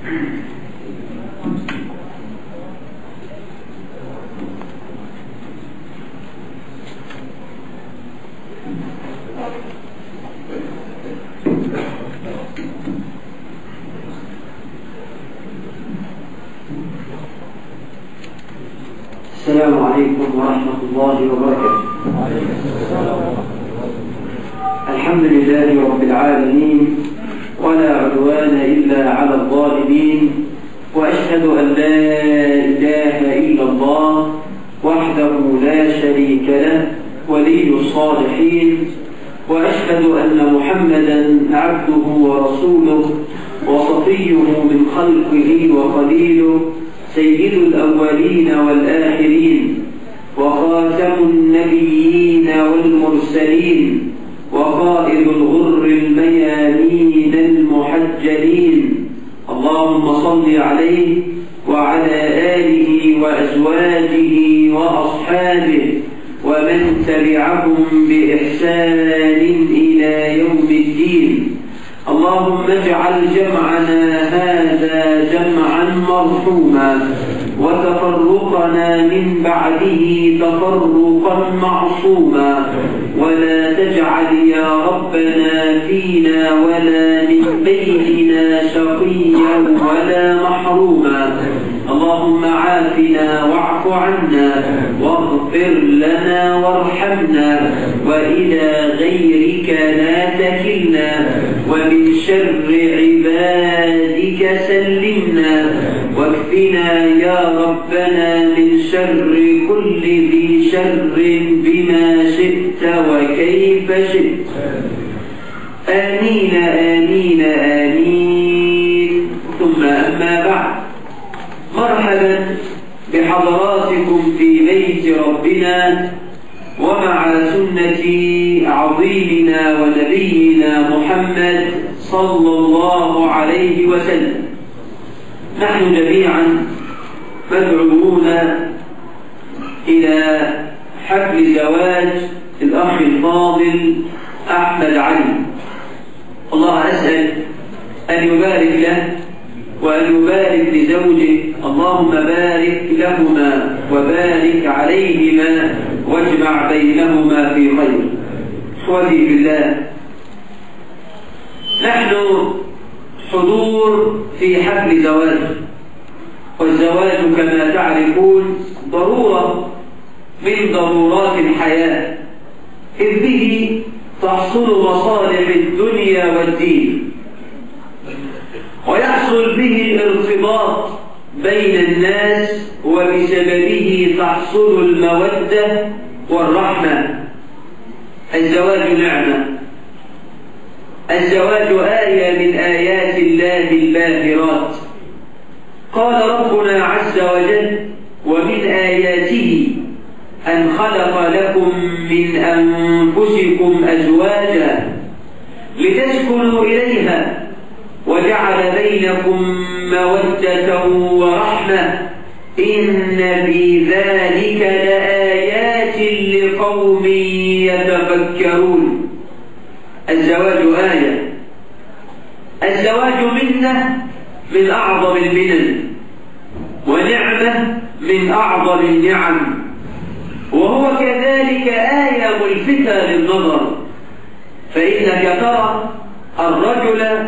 السلام عليكم ورحمة الله وبركاته الحمد لله رب العالمين ولا عدوان إلا على الظالمين وأشهد أن لا إله إلا الله وحده لا شريك له ولي الصالحين وأشهد أن محمدا عبده ورسوله وصفيه من خلقه وخليله سيد الأولين والآخرين وخاتم النبيين والمرسلين وقائد الغر الميامين المحجلين اللهم صل عليه وعلى آله وأزواجه وأصحابه ومن تبعهم بإحسان إلى يوم الدين اللهم اجعل جمعنا هذا جمعا مرحوما وتفرقنا من بعده تفرقا معصوما ولا تجعل يا ربنا فينا ولا من بيننا شقيا ولا محروما اللهم عافنا واعف عنا واغفر لنا وارحمنا وإلى غيرك لا تكلنا ومن شر عبادك سلمنا واكفنا يا ربنا من شر كل ذي شر بما شئت وكيف شئت آمين آمين آمين ثم أما بعد مرحبا بحضراتكم في بيت ربنا ومع سنة عظيمنا ونبينا محمد صلى الله عليه وسلم نحن جميعا مدعوون إلى حفل زواج الأخ الفاضل أحمد علي الله أسأل أن يبارك له وأن يبارك لزوجه اللهم بارك لهما وبارك عليهما واجمع بينهما في خير اخوتي في الله نحن حضور في حفل زواج والزواج كما تعرفون ضرورة من ضرورات الحياة إذ به تحصل مصالح الدنيا والدين ويحصل به ارتباط بين الناس وبسببه تحصل المودة والرحمة الزواج نعمة الزواج آية من آيات الله الباهرات قال ربنا عز وجل ومن آياته أن خلق لكم من أنفسكم أزواجا لتسكنوا إليها وجعل بينكم مودة ورحمة إن في ذلك لآيات لقوم يتفكرون الزواج آية الزواج منة من أعظم المنن ونعمة من أعظم النعم وهو كذلك آية ملفتة للنظر فإنك ترى الرجل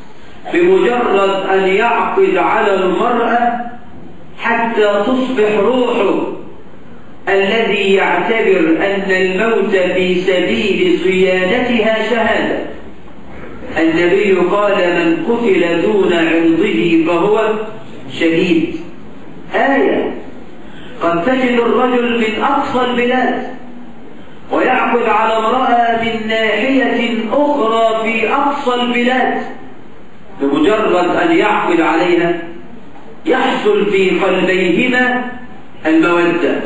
بمجرد أن يعقد على المرأة حتى تصبح روحه الذي يعتبر أن الموت في سبيل صيانتها شهادة النبي قال من قتل دون عرضه فهو شهيد آية قد تجد الرجل من أقصى البلاد ويعقد على امرأة من ناحية أخرى في أقصى البلاد بمجرد أن يعقد عليها يحصل في قلبيهما المودة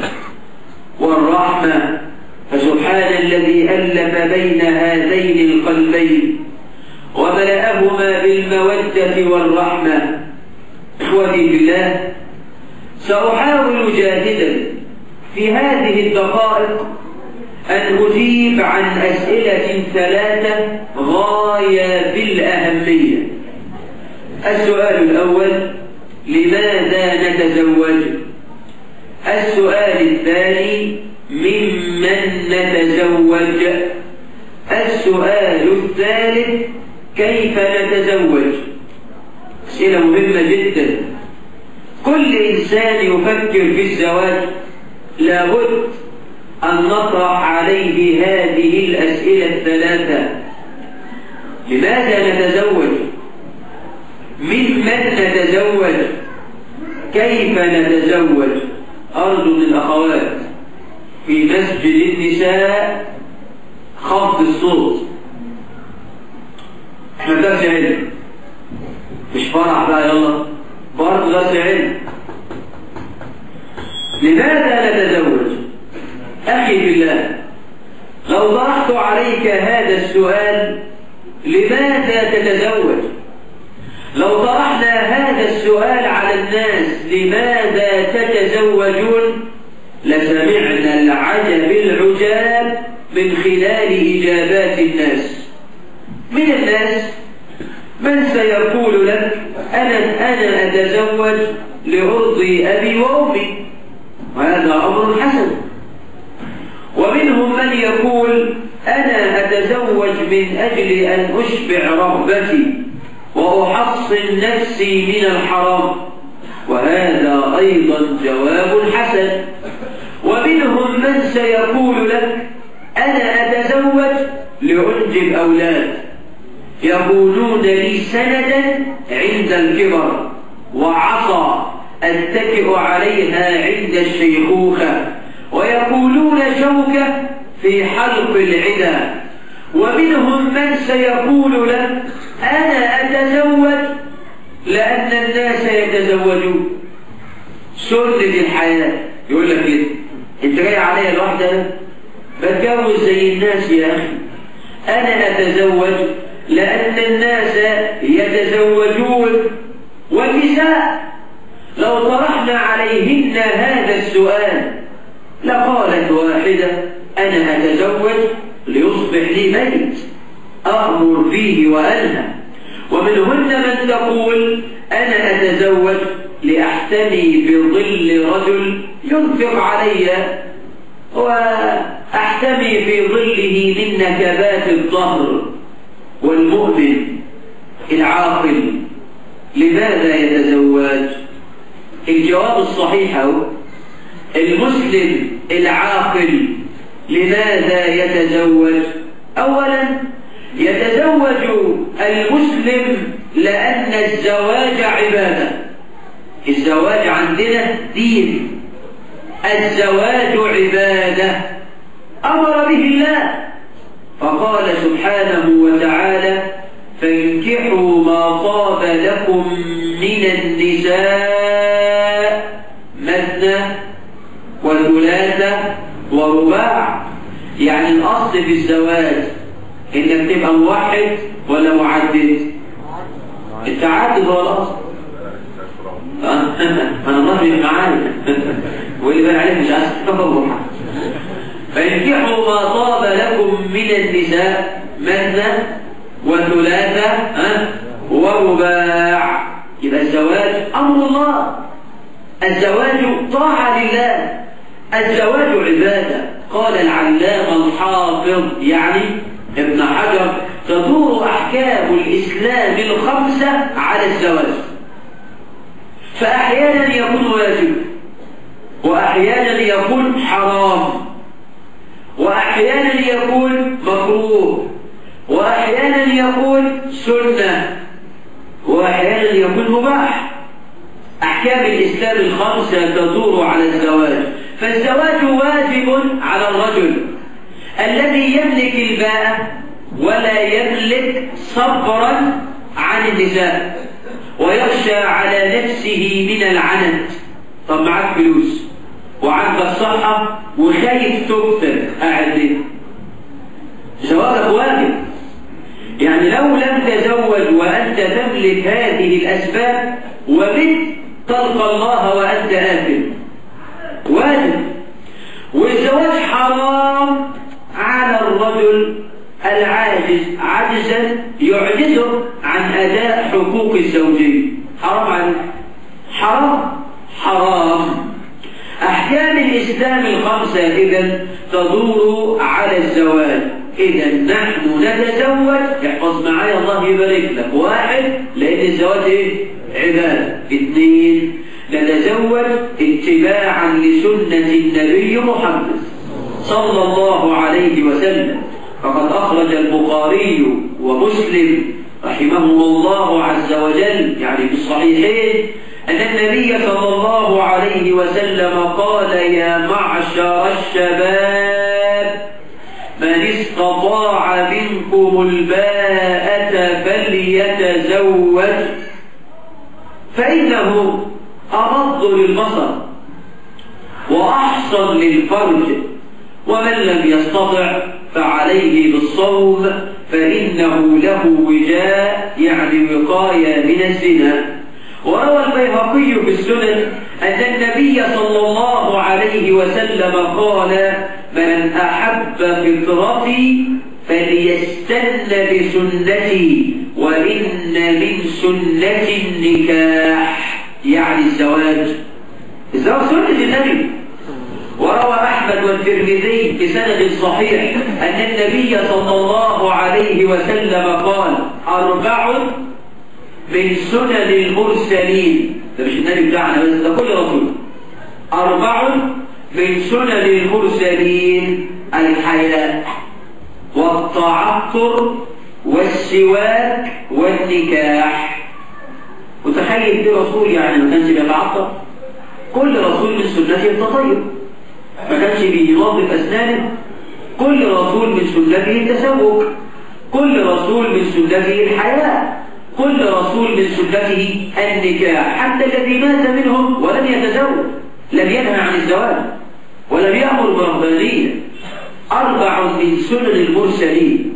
والرحمة فسبحان الذي ألف بين هذين القلبين وملأهما بالمودة والرحمة إخوتي بالله سأحاول جاهدا في هذه الدقائق أن أجيب عن أسئلة ثلاثة غاية في الأهمية السؤال الأول لماذا نتزوج السؤال الثاني ممن نتزوج السؤال الثالث كيف نتزوج أسئلة مهمة جدا كل إنسان يفكر في الزواج لابد أن نطرح عليه هذه الأسئلة الثلاثة لماذا نتزوج ممن نتزوج كيف نتزوج أرجو من الأخوات في مسجد النساء خفض الصوت احنا درس علم مش فرح بقى يلا برضه درس علم لماذا نتزوج أخي بالله لو طرحت عليك هذا السؤال لماذا تتزوج لو طرحنا هذا السؤال على الناس لماذا تتزوجون لسمعنا العجب العجاب من خلال إجابات الناس من الناس من سيقول لك أنا أنا أتزوج لأرضي أبي وأمي وهذا أمر حسن ومنهم من يقول أنا أتزوج من أجل أن أشبع رغبتي وأحصن نفسي من الحرام وهذا أيضا جواب حسن ومنهم من سيقول لك أنا أتزوج لأنجب أولاد يكونون لي سندا عند الكبر وعصا أتكئ عليها عند الشيخوخة ويقولون شوكة في حلق العدا ومنهم من سيقول لك أنا أتزوج لأن الناس يتزوجون سنة الحياة يقول لك كده انت جاي عليا لوحدي بتجوز زي الناس يا أخي أنا أتزوج لأن الناس يتزوجون والنساء لو طرحنا عليهن هذا السؤال لقالت واحدة أنا أتزوج ليصبح لي بيت أأمر فيه وأنهى ومنهن من تقول أنا أتزوج لأحتمي بظل رجل ينفق علي وأحتمي في ظله من نكبات الظهر والمؤمن العاقل لماذا يتزوج الجواب الصحيح هو المسلم العاقل لماذا يتزوج اولا يتزوج المسلم لان الزواج عباده الزواج عندنا دين الزواج عباده امر به الله فقال سبحانه وتعالى فانكحوا ما طاب لكم من النساء مثنى وثلاثة ورباع يعني الأصل في الزواج إنك تبقى موحد ولا معدد التعدد هو الأصل أنا الله مش معايا واللي بان عليه مش عايز تفضل فانكحوا ما طاب لكم من النساء مثنى وثلاثة ها ورباع يبقى الزواج أمر الله الزواج طاعة لله الزواج عبادة قال العلامة الحافظ يعني ابن حجر تدور أحكام الإسلام الخمسة على الزواج فأحيانا يكون واجب وأحيانا يكون حرام وأحيانا يكون مكروه وأحيانا يكون سنة وأحيانا يكون مباح أحكام الإسلام الخمسة تدور على الزواج فالزواج واجب على الرجل الذي يملك الباء ولا يملك صبرا عن النساء ويخشى على نفسه من العنت طب معاك فلوس وعندك الصحة وخايف تكثر قاعد ليه؟ زواجك واجب يعني لو لم تزوج وأنت تملك هذه الأسباب وبت تلقى الله وأنت آثم واجب والزواج حرام على الرجل العاجز عجزا يعجزه عن عن أداء حقوق الزوجية حرام عليك حرام حرام أحكام الإسلام الخمسة إذا تدور على الزواج إذا نحن نتزوج احفظ معايا الله يبارك لك واحد لأن الزواج إيه؟ عبادة اثنين نتزوج اتباعا لسنة النبي محمد صلى الله عليه وسلم فقد أخرج البخاري ومسلم رحمهم الله عز وجل يعني في الصحيحين أن النبي صلى الله عليه وسلم قال يا معشر الشباب من استطاع منكم الباءة فليتزوج فإنه أغض للبصر وأحصن للفرج ومن لم يستطع فعليه بالصوم فإنه له وجاء يعني وقاية من الزنا وروى البيهقي في السنن أن النبي صلى الله عليه وسلم قال من أحب فطرتي فليستن بسنتي وإن من سنة النكاح يعني الزواج الزواج سنة النبي وروى أحمد والترمذي بسند صحيح أن النبي صلى الله عليه وسلم قال أربع من سنن المرسلين ده مش النبي بتاعنا بس ده كل رسول أربع من سنن المرسلين الحياء والتعطر والسواك والنكاح وتخيل في رسول يعني ما كانش بيتعطر كل رسول من سنته التطيب ما كانش بينظف أسنانه كل رسول من سنته التسوق كل رسول من سنته الحياة كل رسول من سنته النكاح حتى الذي مات منهم ولم يتزوج لم ينهى عن الزواج ولم يأمر برهبانية أربع من سنن المرسلين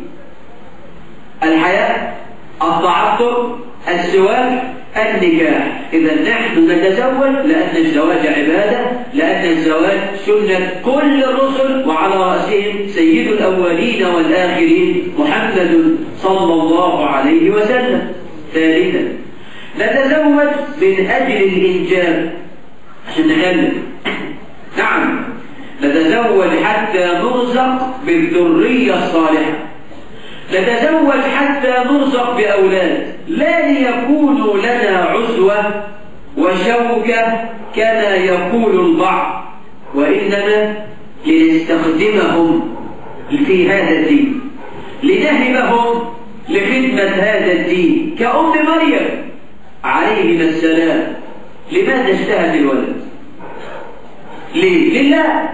الحياة التعطر السواك النكاح إذا نحن نتزوج لأن الزواج عبادة لأن الزواج سنة كل الرسل وعلى رأسهم سيد الأولين والآخرين محمد صلى الله عليه وسلم ثالثا نتزوج من أجل الإنجاب عشان نخلف نعم نتزوج حتى نرزق بالذرية الصالحة نتزوج حتى نرزق بأولاد لا ليكونوا لنا عزوة وشوكة كما يقول البعض وإنما لنستخدمهم في هذا الدين لنهبهم لخدمة هذا الدين كأم مريم عليهما السلام لماذا اشتهت الولد ليه؟ لله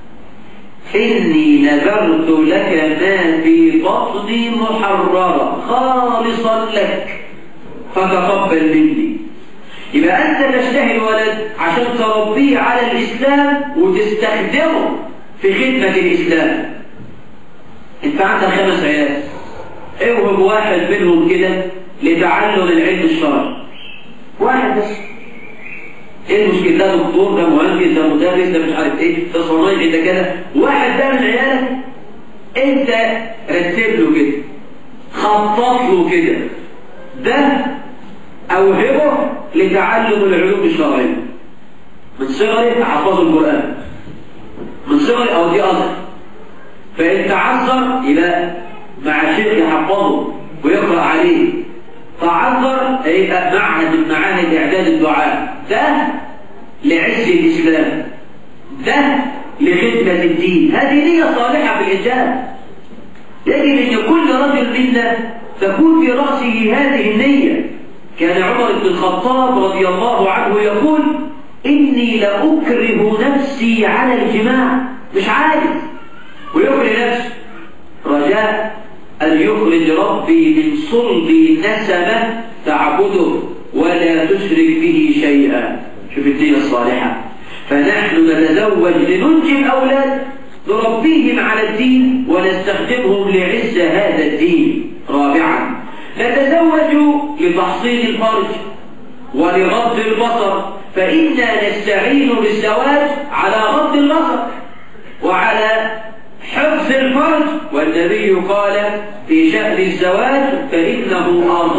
إني نذرت لك ما في بطني محررا خالصا لك فتقبل مني يبقى أنت تشتهي الولد عشان تربيه على الإسلام وتستخدمه في خدمة الإسلام أنت عندك خمس عيال اوهب واحد منهم كده لتعلم العلم الشرعي واحد بس ايه المشكلة ده دكتور ده مهندس ده مدرس ده مش عارف ايه ده صنايعي ده كده واحد ده من عيالك انت رتب له كده خطط له كده ده اوهبه لتعلم العلوم الشرعية من صغري احفظه القرآن من صغري او دي اصل فان تعذر يبقى مع شيخ يحفظه ويقرأ عليه تعذر يبقى معهد من معاهد اعداد الدعاء ده لعز الإسلام ده لخدمة الدين هذه نية صالحة في الإنجاب يجب أن كل رجل منا تكون في رأسه هذه النية كان عمر بن الخطاب رضي الله عنه يقول إني لأكره نفسي على الجماع مش عارف ويكره نفسه رجاء أن يخرج ربي من صلبي نسمة تعبده ولا تشرك به شيئا شوف الدين الصالحة فنحن نتزوج لننجي الأولاد نربيهم على الدين ونستخدمهم لعز هذا الدين رابعا نتزوج لتحصيل الفرج ولغض البصر فإنا نستعين بالزواج على غض البصر وعلى حفظ الفرج والنبي قال في شأن الزواج فإنه أغض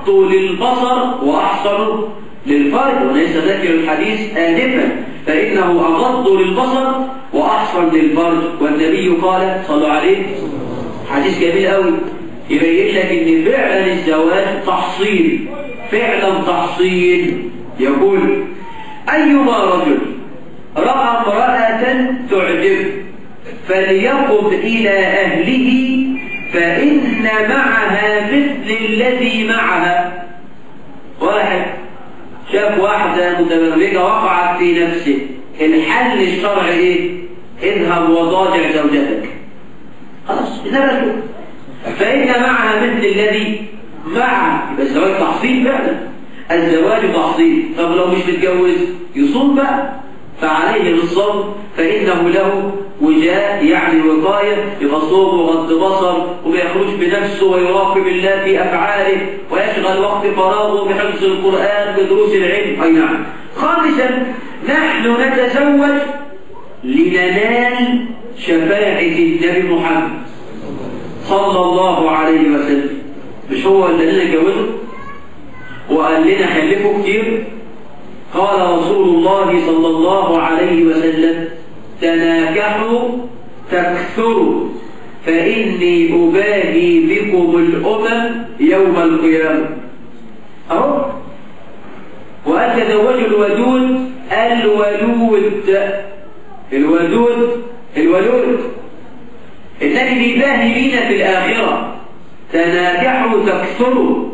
أغض للبصر وأحسن للفرج وليس ذكر الحديث آنفا فإنه أغض للبصر وأحسن للفرج والنبي قال صلوا عليه حديث جميل قوي يبين لك ان فعلا الزواج تحصيل فعلا تحصيل يقول أيما رجل رأى امرأة تعجب فليقم إلى أهله فإن معها مثل الذي معها واحد شاف واحدة متبرجة وقعت في نفسه الحل الشرعي ايه؟ اذهب وضاجع زوجتك خلاص إنما شوف فإن معها مثل الذي معها يبقى الزواج تحصيل فعلا الزواج تحصيل طب لو مش متجوز يصوم بقى فعليه بالصوم فإنه له وجاء يعني وقاية يبقى صوم وغض بصر وما يخرج بنفسه ويراقب الله في أفعاله ويشغل وقت فراغه بحفظ القرآن بدروس العلم أي نعم خامسا نحن نتزوج لننال شفاعة النبي محمد صلى الله عليه وسلم مش هو اللي لنا جوزه وقال لنا خلفه كتير قال رسول الله صلى الله عليه وسلم تناكحوا تكثروا فإني أباهي بكم الأمم يوم القيامة أهو وأن تزوجوا الودود الولود الودود الولود النبي بيباهي بينا في الآخرة تناكحوا تكثروا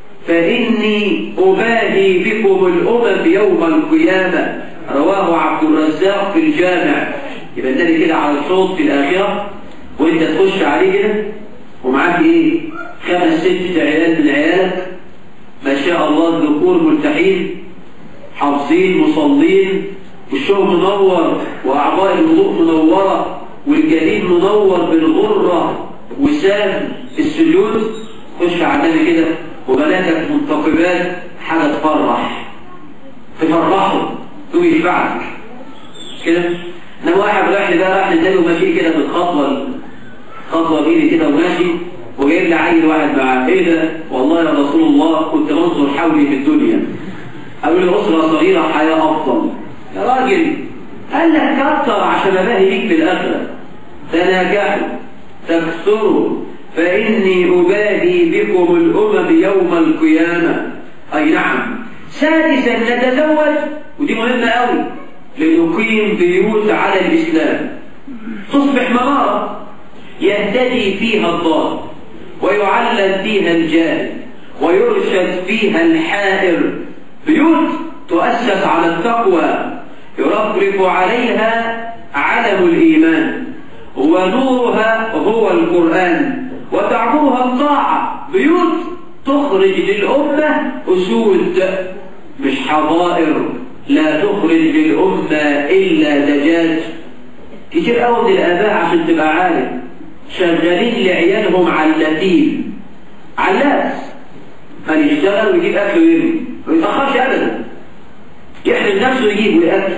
فإني أباهي بكم الأمم يوم القيامة رواه عبد الرزاق في الجامع يبقى النبي كده على الصوت في الآخرة وانت تخش عليه كده ومعاك ايه خمس ست عيال من عيالك ما شاء الله الذكور مرتاحين حافظين مصلين وشهم منور وأعضاء الوضوء منورة والجليل منور بالغرة وسام السجود خش على النبي كده وبناتك منتقبات حاجة تفرح تفرحه تو يشفعك كده انما واحد رايح لي بقى رايح للنبي وماشي كده بالخطوة خطوة بإيدي كده وماشي وجايب لي عيل واحد معاه ايه ده والله يا رسول الله كنت بنظر حولي في الدنيا اقول لي اسره صغيره حياه افضل يا راجل قال لك كتر عشان اباهي بيك في الاخره تناجحوا تكثروا فاني اباهي بكم الامم يوم القيامه اي نعم سادسا نتزوج ودي مهمه قوي لنقيم بيوت على الاسلام تصبح مناره يهتدي فيها الضال ويعلم فيها الجاهل ويرشد فيها الحائر بيوت تؤسس على التقوى يرفرف عليها علم الإيمان ونورها هو القرآن وتعمرها الطاعة بيوت تخرج للأمة أسود مش حظائر لا تخرج للأمة إلا دجاج كتير قوي من الآباء عشان تبقى عالم شغالين لعيالهم علاتين علات من يشتغل ويجيب أكل ويرمي ما يتأخرش أبدا يحرم نفسه يجيب الأكل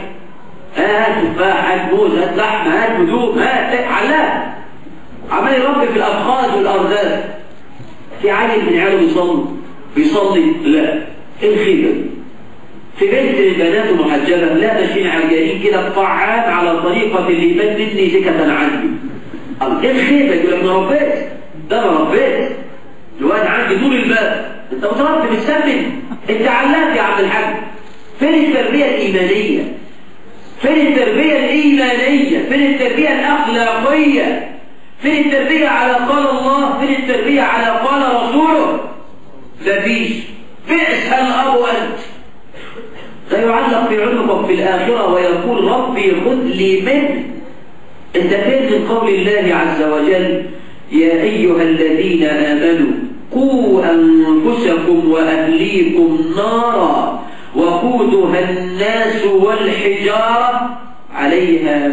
هات تفاح هات موز هات لحمة هات هدوم هات علام عمال يربي في الأبخاذ والأرزاق في عيل من عياله بيصلي بيصلي لا ايه الخيبة دي في بنت البنات محجبة لا ماشيين عرجانين كده طعام على طريقة اللي بات مني سكة عني ايه الخيبة يقول لك انا ربيت ده انا ربيت الواد عندي طول الباب انت متربي مستمن انت علات يا عبد الحاج فين التربية الإيمانية فين التربية الإيمانية فين التربية الأخلاقية فين التربية على قال الله فين التربية على قال رسوله مفيش بئس الأب أنت لا يعلق في عنقك في الآخرة ويقول ربي خذ لي منه انت فين من قول الله عز وجل يا أيها الذين آمنوا قوا أنفسكم وأهليكم نارا وقودها الناس والحجارة عليها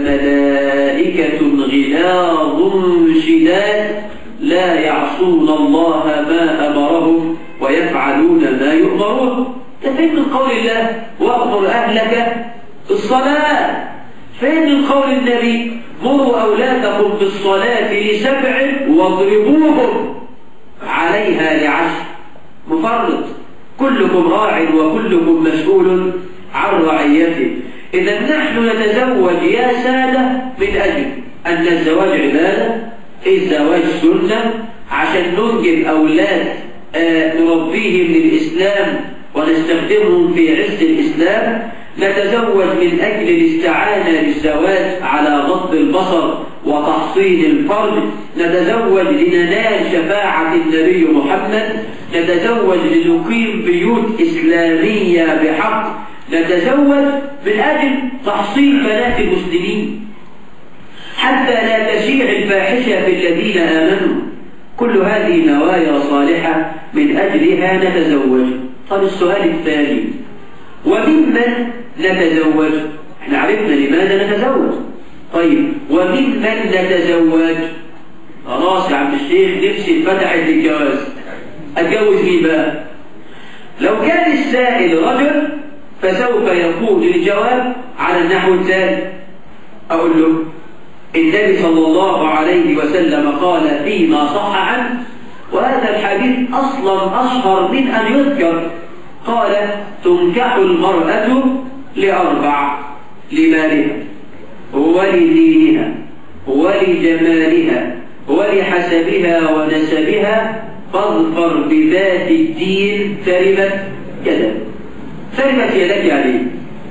ملائكة غلاظ شداد لا يعصون الله ما أمرهم ويفعلون ما يؤمرون ده فين من قول الله وأمر أهلك الصلاة فين من قول النبي مروا أولادكم بالصلاة لسبع واضربوهم عليها لعشر مفرط كلكم راع وكلكم مسؤول عن رعيته إذا نحن نتزوج يا سادة من أجل أن الزواج عبادة الزواج سنة عشان ننجب أولاد آه نربيهم للإسلام ونستخدمهم في عز الإسلام نتزوج من أجل الاستعانة بالزواج على غض البصر وتحصين الفرد نتزوج لننال شفاعة النبي محمد نتزوج لنقيم بيوت إسلامية بحق نتزوج من أجل تحصين بنات المسلمين حتى لا تشيع الفاحشة في الذين آمنوا كل هذه نوايا صالحة من أجلها نتزوج طب السؤال الثاني وممن نتزوج احنا عرفنا لماذا نتزوج طيب وممن نتزوج خلاص يا عم الشيخ نفسي اتفتحت للجواز اتجوز مين بقى لو كان السائل رجل فسوف يكون الجواب على النحو التالي اقول له النبي صلى الله عليه وسلم قال فيما صح عنه وهذا الحديث اصلا اشهر من ان يذكر قال تنكح المرأة لأربع لمالها ولدينها ولجمالها ولحسبها ونسبها فاظفر بذات الدين تربت يدك تربت يدك عليه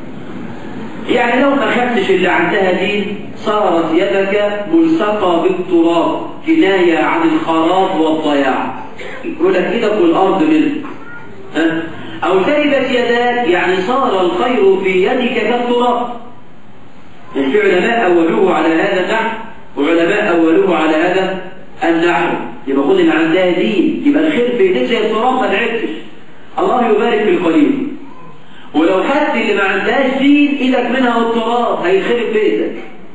يعني لو ما خدتش اللي عندها دين صارت يدك ملصقة بالتراب كناية عن الخراب والضياع يقول لك ايدك والارض ملك ها أو تربت يداك يعني صار الخير في يدك كالتراب يعني في علماء أولوه على هذا النحو وعلماء أولوه على هذا النحو يبقى خد اللي عندها دين يبقى الخير في ايديك زي التراب ما تعبتش الله يبارك في القليل ولو خدت اللي ما عندهاش دين ايدك منها والتراب هيخرب بيتك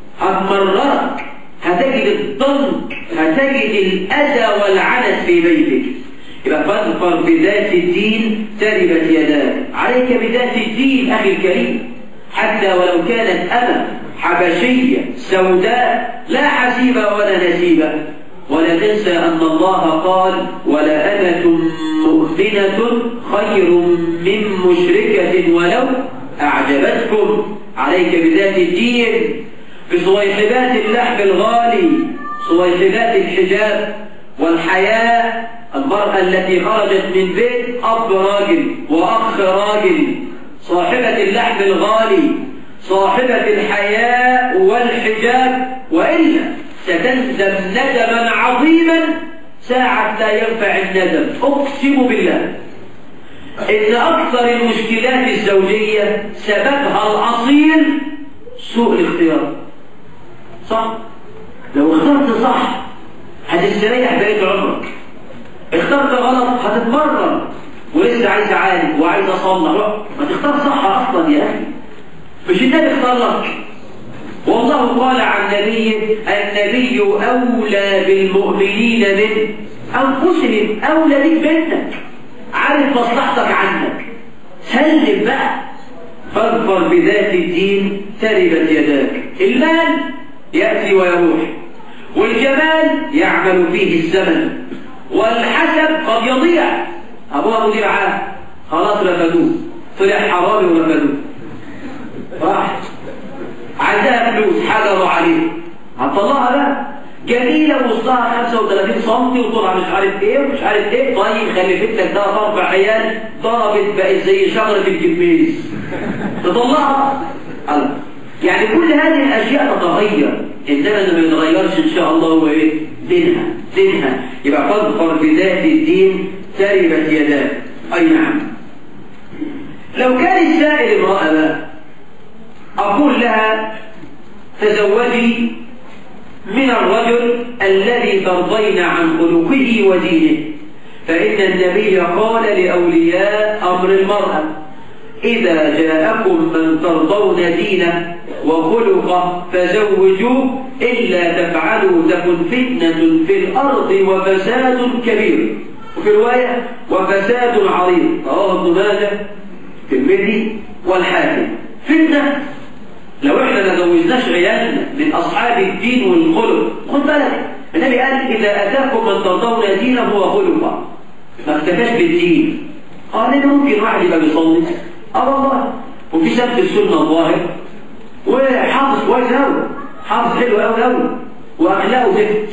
هتمررك هتجد الضنك هتجد الأذى والعنت في بيتك يبقى فاظفر بذات الدين تربت يداك عليك بذات الدين أخي الكريم حتى ولو كانت أمة حبشية سوداء لا حسيب ولا نسيب ولا تنسى أن الله قال ولا أمة مؤمنة خير من مشركة ولو أعجبتكم عليك بذات الدين بصويحبات اللحم الغالي صويحبات الحجاب والحياء المرأة التي خرجت من بيت أب راجل وأخ راجل صاحبة اللحم الغالي صاحبة الحياء والحجاب وإلا ستندم ندما عظيما ساعة لا ينفع الندم أقسم بالله إن أكثر المشكلات الزوجية سببها الأصيل سوء الاختيار صح؟ لو اخترت صح هتستريح بقية عمرك اخترت غلط هتتمرن ولسه عايز اعالج وعايز اصلح ما تختار صح اصلا يا اخي مش النبي اختار لك والله قال عن نبيه النبي اولى بالمؤمنين من انفسهم اولى بك منك عارف مصلحتك عنك سلم بقى فاظفر بذات الدين تربت يداك المال ياتي ويروح والجمال يعمل فيه الزمن والحسب قد يضيع أبوها مدير عام خلاص رفدوه طلع حرامي ورفدوه راح عندها فلوس حجروا عليه هتطلعها بقى جميلة وسطها 35 سم وطولها مش عارف ايه ومش عارف ايه طيب خلفت لك ده اربع عيال ضربت بقت زي شجرة الجميز تطلعها يعني كل هذه الاشياء تتغير انما اللي ما يتغيرش ان شاء الله هو ايه دينها دينها يبقى فاظفر بذات الدين تربت يداك اي نعم لو كان السائل امرأة بقى اقول لها تزوجي من الرجل الذي ترضين عن خلقه ودينه فإن النبي قال لأولياء أمر المرأة إذا جاءكم من ترضون دينه وخلقه فزوجوه إلا تفعلوا تكن فتنة في الأرض وفساد كبير وفي رواية وفساد عظيم رواه ابن ماجه الترمذي والحاكم فتنة لو احنا ما زوجناش عيالنا من أصحاب الدين والخلق خد بالك النبي قال إذا أتاكم من ترضون دينه وخلقه ما اكتفاش بالدين اه ليه ممكن واحد يبقى بيصلي اه والله وفي سبت السنه الظاهر وحافظ كويس قوي حافظ حلو قوي قوي واخلاقه زفت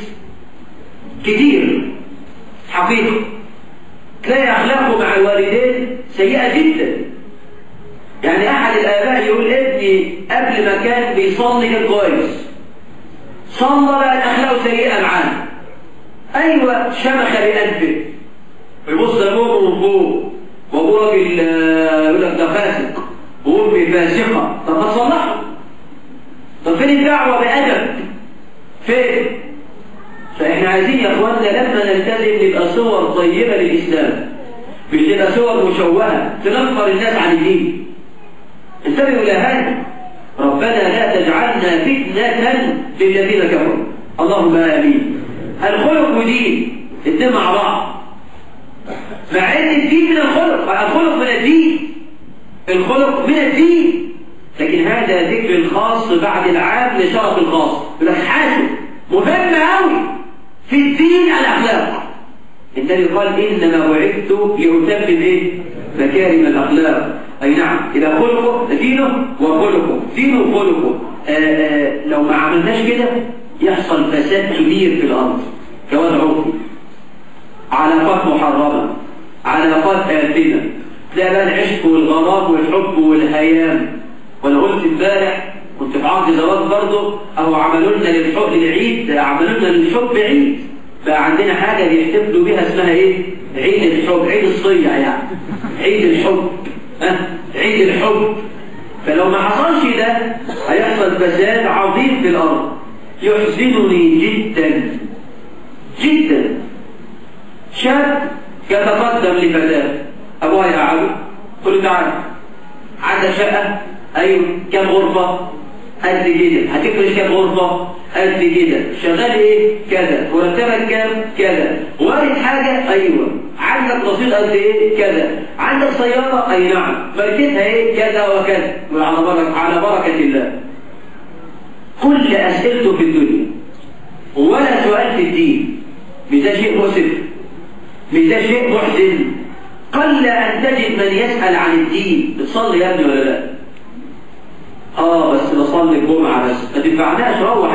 كتير حقيقه تلاقي اخلاقه مع الوالدين سيئه جدا يعني احد الاباء يقول ابني قبل ما كان بيصلي كان كويس صلى بقى اخلاقه سيئه معاه ايوه شمخ بانفه ويبص لابوه من فوق وابوه راجل يقول لك ده فاسق وامي فاسقه طب ما تصلحه طب فين الدعوه بادب فين فاحنا عايزين يا اخواننا لما نلتزم نبقى صور طيبه للاسلام مش نبقى صور مشوهه تنفر الناس عن الدين انتبهوا الى هذا ربنا لا تجعلنا فتنه للذين كفروا اللهم امين الخلق ودين الاثنين مع بعض مع ان الدين من الخلق الخلق من الدين الخلق من الدين لكن هذا ذكر الخاص بعد العام لشرف الخاص يقول لك حاسب مهم قوي في الدين الاخلاق النبي قال انما بعثت لاتمم ايه مكارم الاخلاق اي نعم اذا خلقه دينه وخلقه دينه وخلقه لو ما عملناش كده يحصل فساد كبير في الارض كواد عرفي علاقات محرمه علاقات آثمة تلاقي بقى العشق والغرام والحب والهيام وانا قلت امبارح كنت في عقد زواج برضه او عملوا لنا للحب للعيد عملوا لنا للحب عيد بقى عندنا حاجه بيحتفلوا بيها اسمها ايه؟ عيد الحب عيد الصيع يعني عيد الحب ها عيد الحب فلو ما حصلش ده هيحصل فساد عظيم في الارض يحزنني جدا جدا شاب يتقدم لفتاة أبوها يقعده قل له تعالى عندك شقة أيوه كم غرفة قد كده هتفرش كم غرفة قد كده شغال ايه كذا مرتبك كام كذا وارد حاجة أيوه عندك رصيد قد ايه كذا عندك سيارة أي نعم ماركتها ايه كذا وكذا وعلى بركة على بركة الله كل أسئلته في الدنيا ولا سؤال في الدين مش ده شيء مؤسف مش ده شيء محزن قل أن تجد من يسأل عن الدين بتصلي يا ابني ولا لا اه بس بصلي الجمعة بس ما تنفعناش روح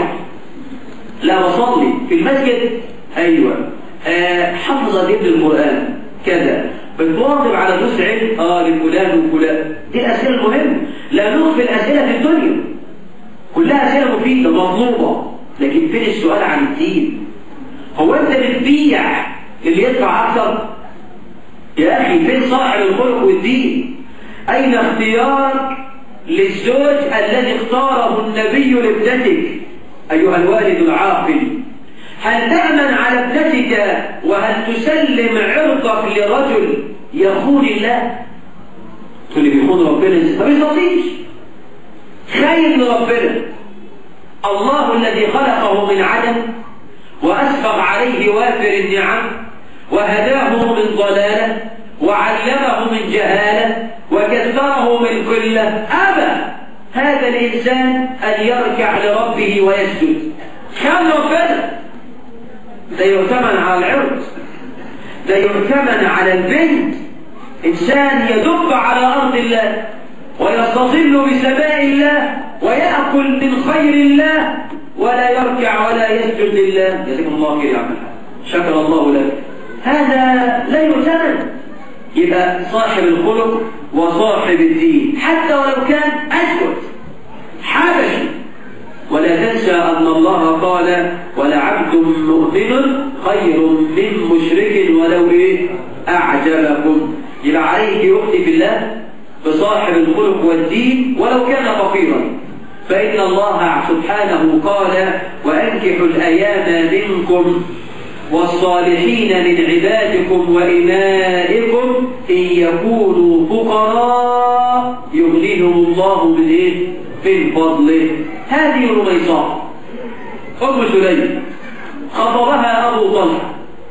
لا بصلي في المسجد ايوه آه حفظة ابن القرآن كذا بتواظب على دروس علم اه لفلان وفلان دي الأسئلة المهمة لا نخفي الأسئلة في الدنيا كلها أسئلة مفيدة مطلوبة لكن فين السؤال عن الدين هو انت بتبيع اللي يدفع أكثر يا أخي فين صاحب الخلق والدين أين اختيارك للزوج الذي اختاره النبي لابنتك أيها الوالد العاقل هل تأمن على ابنتك وهل تسلم عرضك لرجل يخون الله تقول لي بيخون ربنا ما بيصليش خاين لربنا الله الذي خلقه من عدم وأسبغ عليه وافر النعم وهداه من ضلاله وعلمه من جهاله وكثره من قله أبى هذا الإنسان أن يركع لربه ويسجد كان ربنا ده يؤتمن على العرض ده يؤتمن على البنت إنسان يدب على أرض الله ويستظل بسماء الله ويأكل من خير الله ولا يركع ولا يسجد لله جزاكم الله خير يا عم شكر الله لك هذا لا يؤتمن يبقى صاحب الخلق وصاحب الدين حتى ولو كان أسود حبشي ولا تنسى أن الله قال ولعبد مؤمن خير من مشرك ولو إيه أعجبكم يبقى عليك أختي في الله بصاحب الخلق والدين ولو كان فقيرا فإن الله سبحانه قال وأنكحوا الأيام منكم والصالحين من عبادكم وإمائكم إن يكونوا فقراء يغنيهم الله من إيه؟ من فضله هذه رميصاء أم سليم خطبها أبو طلحة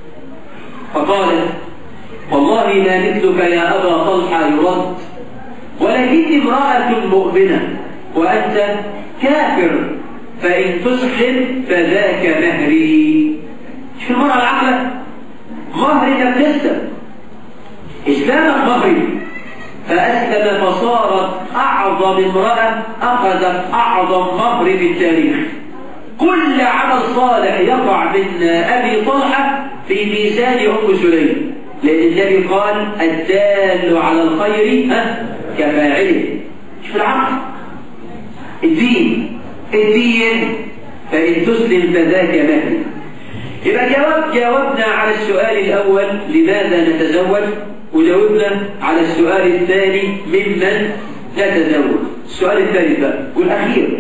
فقالت والله ما مثلك يا أبا طلحة يرد ولكني امرأة مؤمنة وأنت كافر فإن تسحر فذاك مهري شو المرأة العقلة مهر انك تسلم إسلامك مغربي فأسلم فصارت أعظم امرأة أخذت أعظم مهر في التاريخ كل عمل صالح يقع من أبي طلحة في ميزان أم سليم لأن النبي قال الدال على الخير ها كفاعله مش في العقل الدين الدين فإن تسلم فذاك مهر يبقى جواب جاوبنا على السؤال الأول لماذا نتزوج وجاوبنا على السؤال الثاني ممن نتزوج السؤال الثالث بقى والأخير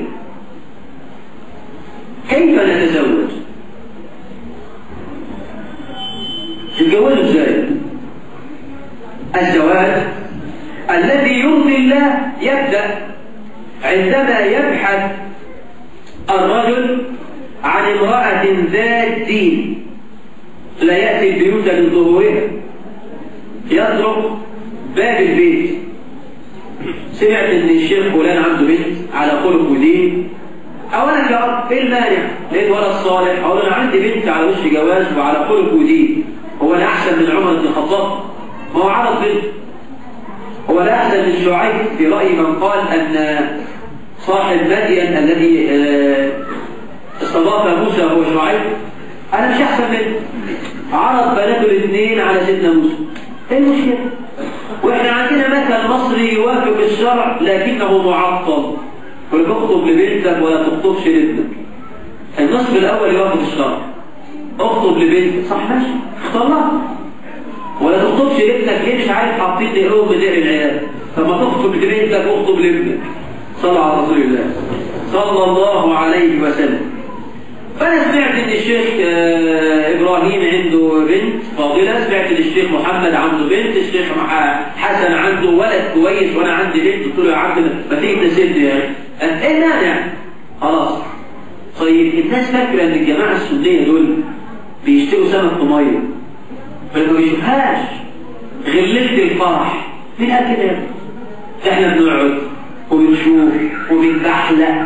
كيف نتزوج تتجوزوا ازاي الزواج الذي يرضي الله يبدأ عندما يبحث الرجل عن امرأة ذات دين لا يأتي البيوت من ظهورها يطرق باب البيت سمعت ان الشيخ فلان عنده بنت على خلق ودين اولا كأب ايه المانع لقيت ولد صالح اقول انا عندي بنت على وش جواز وعلى خلق ودين هو انا احسن من عمر بن الخطاب ما هو عرض بنت هو لا احسن من شعيب في راي من قال ان صاحب مدين الذي استضاف موسى هو شعيب انا مش احسن منه عرض بناته الاثنين على سيدنا موسى ايه المشكله واحنا عندنا مثل مصري يوافق الشرع لكنه معطل يقول اخطب لبنتك ولا تخطبش لابنك النصف الاول يوافق الشرع اخطب لبنتك صح ماشي اختار لها ولا تخطبش لابنك ليه مش عارف حاطين لقلوب بدير العيال فما تخطب لبنتك اخطب لابنك صلى على رسول الله صلى الله عليه وسلم فأنا سمعت إن الشيخ إبراهيم عنده بنت فاضلة سمعت إن الشيخ محمد عنده بنت الشيخ حسن عنده ولد كويس وأنا عندي بنت قلت له يا عبد ما تيجي تسيبني يعني إيه مانع خلاص طيب الناس فاكرة إن الجماعة السنية دول بيشتروا سمك طمية فما بيشوفهاش غير ليلة الفرح مين قال كده احنا بنقعد وبنشوف وبنتحلق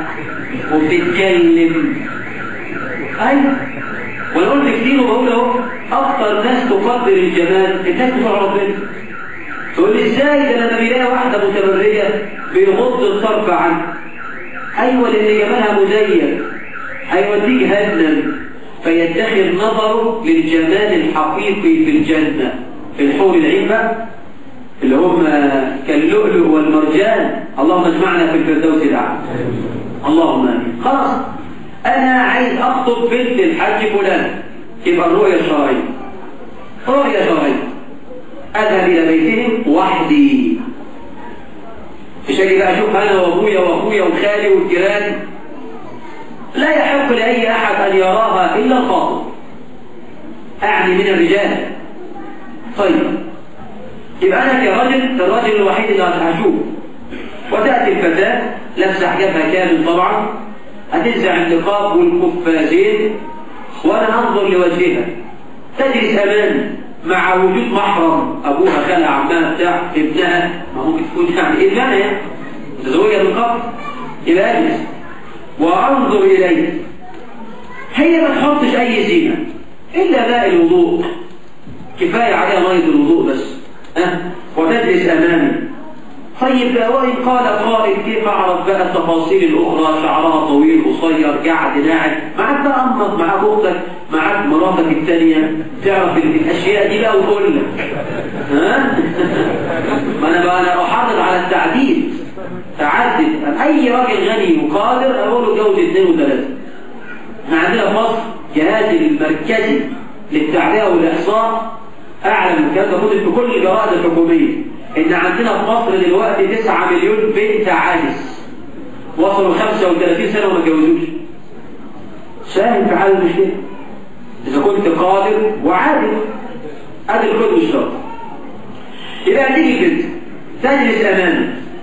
وبنتكلم ايوه وانا قلت كتير وبقول اهو اكتر ناس تقدر الجمال الناس بتوع ربنا تقول لي ازاي ده لما بيلاقي واحده متبريه بيغض الطرف عنها ايوه لان جمالها مزين هيوديه جهنم فيدخر نظره للجمال الحقيقي في الجنه في الحور العين بقى اللي هم كاللؤلؤ والمرجان اللهم اجمعنا في الفردوس الاعلى اللهم امين خلاص انا عايز اخطب بنت الحاج فلان يبقى الرؤيه الشرعيه رؤيه شرعيه اذهب الى بيتهم وحدي مش اجي بقى اشوف انا وابويا واخويا وخالي والجيران لا يحق لاي احد ان يراها الا الخاطب اعني من الرجال طيب يبقى انا كرجل الرجل الوحيد اللي هشوف وتاتي الفتاه لابسه حجابها كامل طبعا هتنزع النقاب والقفازين وانا انظر لوجهها تجلس امامي مع وجود محرم ابوها خالها عمها بتاع ابنها ما ممكن تكون يعني ايه المعنى يعني متزوجه من قبل يبقى اجلس وانظر اليه هي ما تحطش اي زينه الا ماء الوضوء كفايه عليها ميه الوضوء بس أه؟ وتجلس امامي طيب وإن قال قائل كيف أعرف بقى التفاصيل الأخرى شعرها طويل قصير قاعد ناعم معاك بقى أمك معاك أختك معاك مراتك الثانية تعرف الأشياء دي بقى وتقول لك ها؟ ما أنا بقى أنا أحرض على التعديل تعدد أي راجل غني وقادر أقول له جوز اثنين وثلاثة احنا عندنا في مصر جهاز المركزي للتعبئة والإحصاء أعلى من كده موجود في كل الجرائد الحكومية إن عندنا في مصر دلوقتي 9 مليون بنت عاجز وصلوا 35 سنة وما اتجوزوش ساهم في حل المشكلة إذا كنت قادر وعادل هذا الكل مش شرط يبقى تيجي البنت تجلس أمامي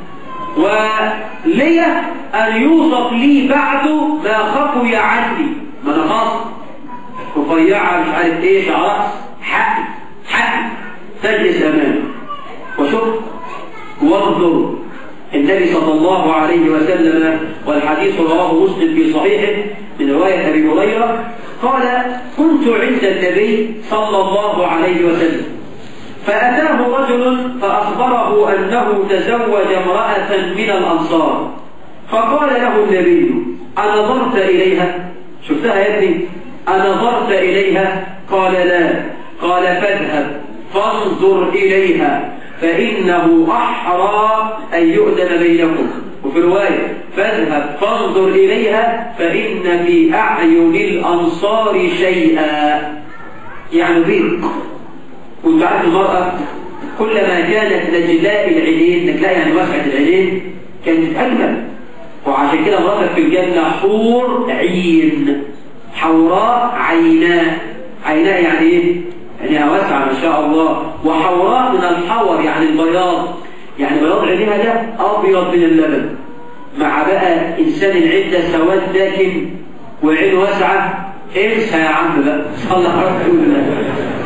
ولي أن يوصف لي بعده ما خفي عني ما أنا خاص رفيعة مش عارف إيه شعرها حقي حقي تجلس أمامي وشوف وانظر النبي صلى الله عليه وسلم والحديث رواه مسلم في صحيحه من رواية أبي هريرة قال كنت عند النبي صلى الله عليه وسلم فأتاه رجل فأخبره أنه تزوج امرأة من الأنصار فقال له النبي أنظرت إليها شفتها يا ابني أنظرت إليها قال لا قال فاذهب فانظر إليها فإنه أحرى أن يؤذن بينكم وفي رواية فاذهب فانظر إليها فإن في أعين الأنصار شيئا يعني ضيق وانت عارف المرأة كلما كانت نجلاء العينين نجلاء يعني واسعة العينين كانت أجمل وعشان كده مراتك في الجنة حور عين حوراء عيناء عيناء يعني ايه؟ يعني واسعة ما شاء الله وحوراء من الحور يعني البياض يعني بياض عينيها ده أبيض من اللبن مع بقى إنسان العدة سواد داكن وعين واسعة انسى يا عم بقى صلى على رسول الله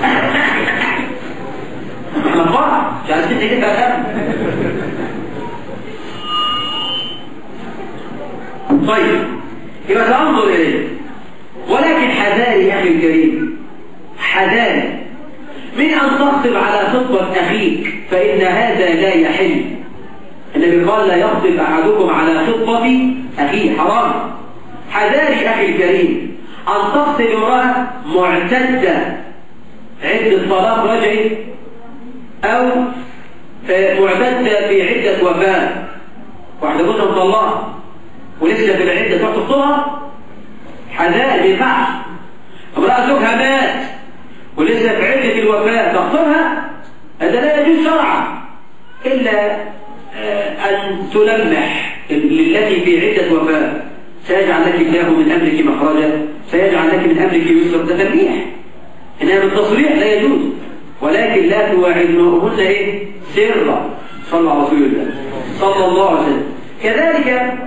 احنا فرح مش عايزين نجيب بقى طيب يبقى سأنظر إليه ولكن حذاري يا أخي الكريم حذاري من أن تخطب على خطبة أخيك فإن هذا لا يحل النبي قال لا يخطب أحدكم على خطبة أخيه حرام حذاري أخي الكريم أن تخطب امرأة معتدة عدة طلاق رجعي أو معتدة في عدة وفاة واحدة جوزها مطلقة ولسه في العدة تروح تخطبها حذار ما ينفعش امرأة زوجها مات ولسه في عدة الوفاة تخطبها هذا لا يجوز شرعا إلا أن تلمح للتي في عدة وفاة سيجعل لك الله من أمرك مخرجا سيجعل لك من أمرك يسرا ده تلميح إنها من التصريح لا يجوز ولكن لا تواعدنهن إيه سرا صلى على رسول الله صلى الله عليه وسلم كذلك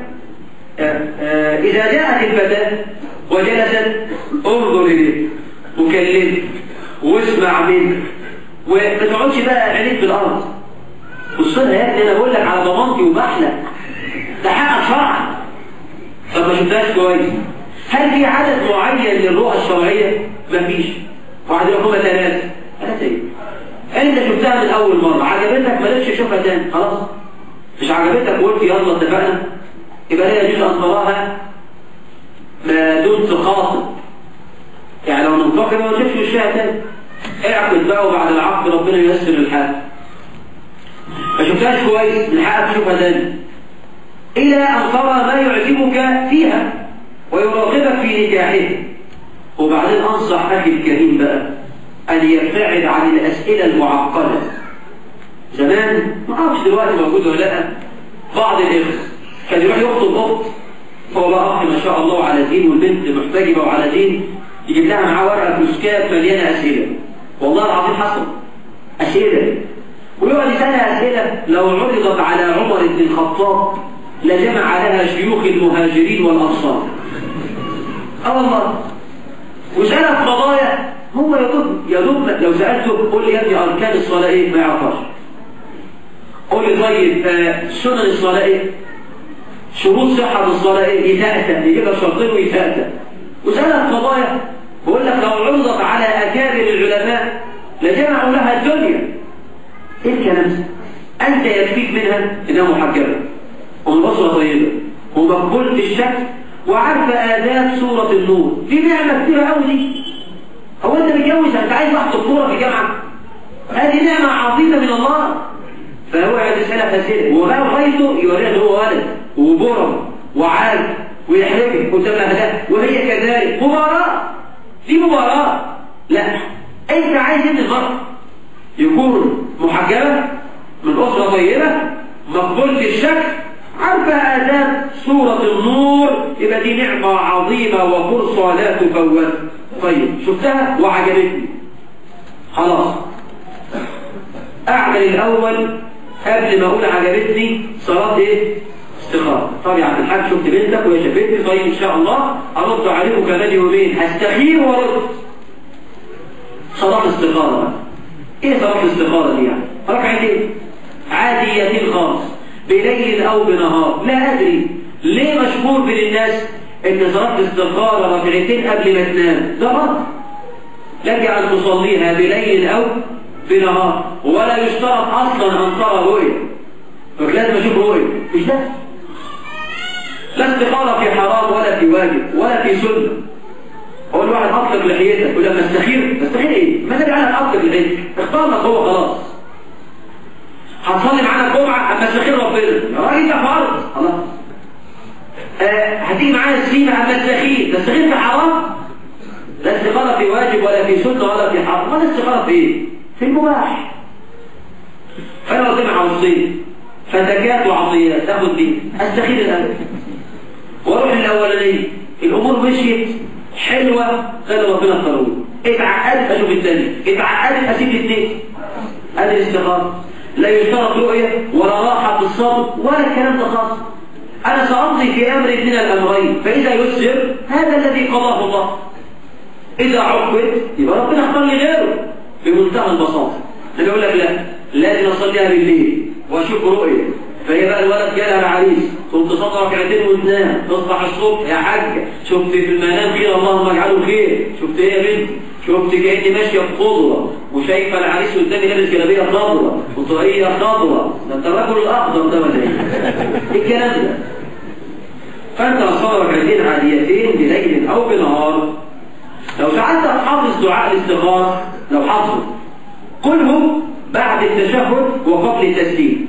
آآ آآ إذا جاءت الفتاة وجلست انظر إليه وكلمه واسمع منه وما تقعدش بقى عينيك في الأرض بص لها يا ابني أنا بقول لك على ضمانتي وبحلق ده حقك شرعا طب ما شفتهاش كويس هل في عدد معين للرؤى الشرعية؟ مفيش واحد يقول ثلاثة ثلاثة ايه؟ انت شفتها من اول مرة عجبتك مالكش تشوفها تاني خلاص مش عجبتك وقلت يلا اتفقنا يبقى لا يجوز ان تراها ما دمت خاطب يعني لو منتقم ما تشوفش وشها تاني اعقد بقى وبعد العقد ربنا ييسر الحال ما شفتهاش كويس من حقك تشوفها تاني الى ان ترى ما يعجبك فيها ويراغبك في نكاحها وبعدين انصح اخي الكريم بقى أن يبتعد عن الأسئلة المعقدة زمان ما أعرفش دلوقتي موجود ولا لا بعض الإخوة كان يروح يخطب أخت هو بقى أخ ما شاء الله على دين والبنت محتجبة وعلى دين يجيب لها معاه ورقة فلوسكات مليانة أسئلة والله العظيم حصل أسئلة ويقعد يسألها أسئلة لو عرضت على عمر بن الخطاب لجمع لها شيوخ المهاجرين والأنصار اه والله وسألها في قضايا هو يضم يضم لو سألته قول لي يا ابني أركان الصلاة إيه ما يعرفش قول لي طيب آه سنن الصلاة إيه شروط صحة الصلاة إيه يتأتى يجيب لك شرطين ويتأتى وسألها في قضايا بقول لك لو عرضت على أكابر العلماء لجمعوا لها الدنيا إيه الكلام ده؟ أنت يكفيك منها إنها محجبة ومبصرة طيبة ومقبولة الشكل وعارفة آداب سورة النور دي نعمة كتيرة قوي دي هو انت متجوز انت عايز واحد دكتوره في الجامعه هذه نعمه عظيمه من الله فهو يقعد يسالها اسئله وغير غايته يوريها ان هو ولد وبرم وعارف ويحرجك قدام اهداف وهي كذلك مباراه دي مباراه لا انت عايز ان المرء يكون محجبه من اسره طيبه مقبول في الشكل عارفه اداب سوره النور يبقى دي نعمه عظيمه وفرصه لا تفوت طيب شفتها وعجبتني خلاص اعمل الاول قبل ما اقول عجبتني صلاه ايه استخاره طب يا عبد الحاج شفت بنتك وهي شافتني طيب ان شاء الله ارد عليكم كمان يومين هستخير وارد صلاه استخاره بقى ايه صلاه الاستخاره دي يعني ركعتين عاديتين خالص بليل او بنهار لا ادري ليه مشهور بين الناس ان صلاه الاستخاره ركعتين قبل ما تنام ده غلط لك ان تصليها بليل او بنهار ولا يشترط اصلا ان ترى رؤيه فلازم اشوف رؤيه مش ده لا استخاره في حرام ولا في واجب ولا في سنه هو الواحد اطلق لحيتك يقول لك استخير استخير ايه ما تدري عنك اطلق لحيتك اختار لك هو خلاص هتصلي معانا الجمعه اما استخير ربنا يا راجل ده فرض خلاص آه هتيجي معانا السيمه اما استخير تستخير في حرام لا استخاره في واجب ولا في سنه ولا في حرام ولا استخاره في ايه في المباح فانا ربنا عاوزين فزكاه وعطيات تاخد دي استخير الان واروح الاولانيه الامور مشيت حلوه خلي ربنا القانون اتعقدت اشوف الثاني اتعقدت اسيب الاثنين ادي الاستخاره لا يشترط رؤيه ولا راحه في الصبر ولا الكلام ده خالص انا سامضي في امر من الامرين فاذا يسر هذا الذي قضاه الله اذا عقد يبقى ربنا اختار لي غيره بمنتهى البساطه انا بقول لك لا لازم اصليها بالليل واشوف رؤيه فهي بقى الولد جالها العريس تقوم تصلي ركعتين وتنام تصبح الصبح يا حاجه شفت في المنام خير اللهم اجعله خير شفت ايه يا بنت شفت كاني ماشيه بخضره وشايفه العريس قدامي لابس جلابيه خضراء وطاقيه خضراء ده انت الرجل الاخضر ده ولا ايه؟ ايه الكلام ده؟ فانت صلي ركعتين عاديتين بليل او بنهار لو ساعدت حافظ دعاء الاستغاثه لو حافظه قله بعد التشهد وقبل التسليم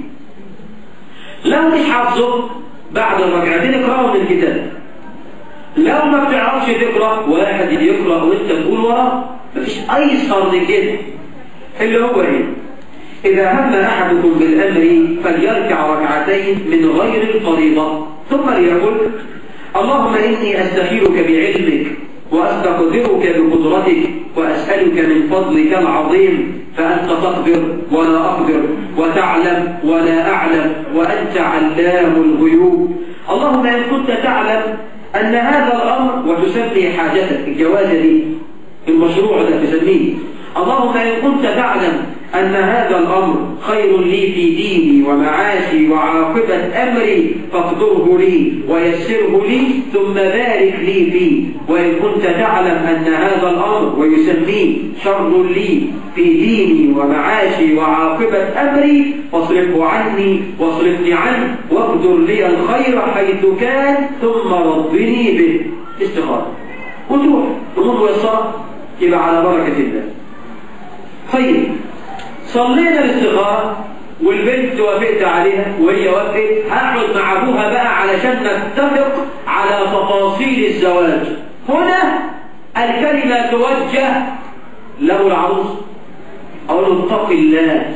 لو مش حافظه بعد الركعتين اقراه من الكتاب لو ما بتعرفش تقرا واحد يقرا وانت تقول وراه مفيش ايسر من كده اللي هو ايه اذا هم احدكم بالامر فليركع ركعتين من غير الفريضه ثم ليقل اللهم اني استخيرك بعلمك واستقدرك بقدرتك واسالك من فضلك العظيم فأنت تقدر ولا أقدر وتعلم ولا أعلم وأنت علام الغيوب اللهم إن كنت تعلم أن هذا الأمر وتسمي حاجتك الجوازة دي المشروع ده تسميه اللهم إن كنت تعلم أن هذا الأمر خير لي في ديني ومعاشي وعاقبة أمري فاقدره لي ويسره لي ثم بارك لي فيه وإن كنت تعلم أن هذا الأمر ويسميه شر لي في ديني ومعاشي وعاقبة أمري فاصرفه عني واصرفني عنه واقدر لي الخير حيث كان ثم ربني به استخارة وتروح تمر ويسار يبقى على بركة الله طيب صلينا الاستخارة والبنت وافقت عليها وهي وافقت هقعد مع ابوها بقى علشان نتفق على تفاصيل الزواج هنا الكلمة توجه له العروس أقول له اتق الله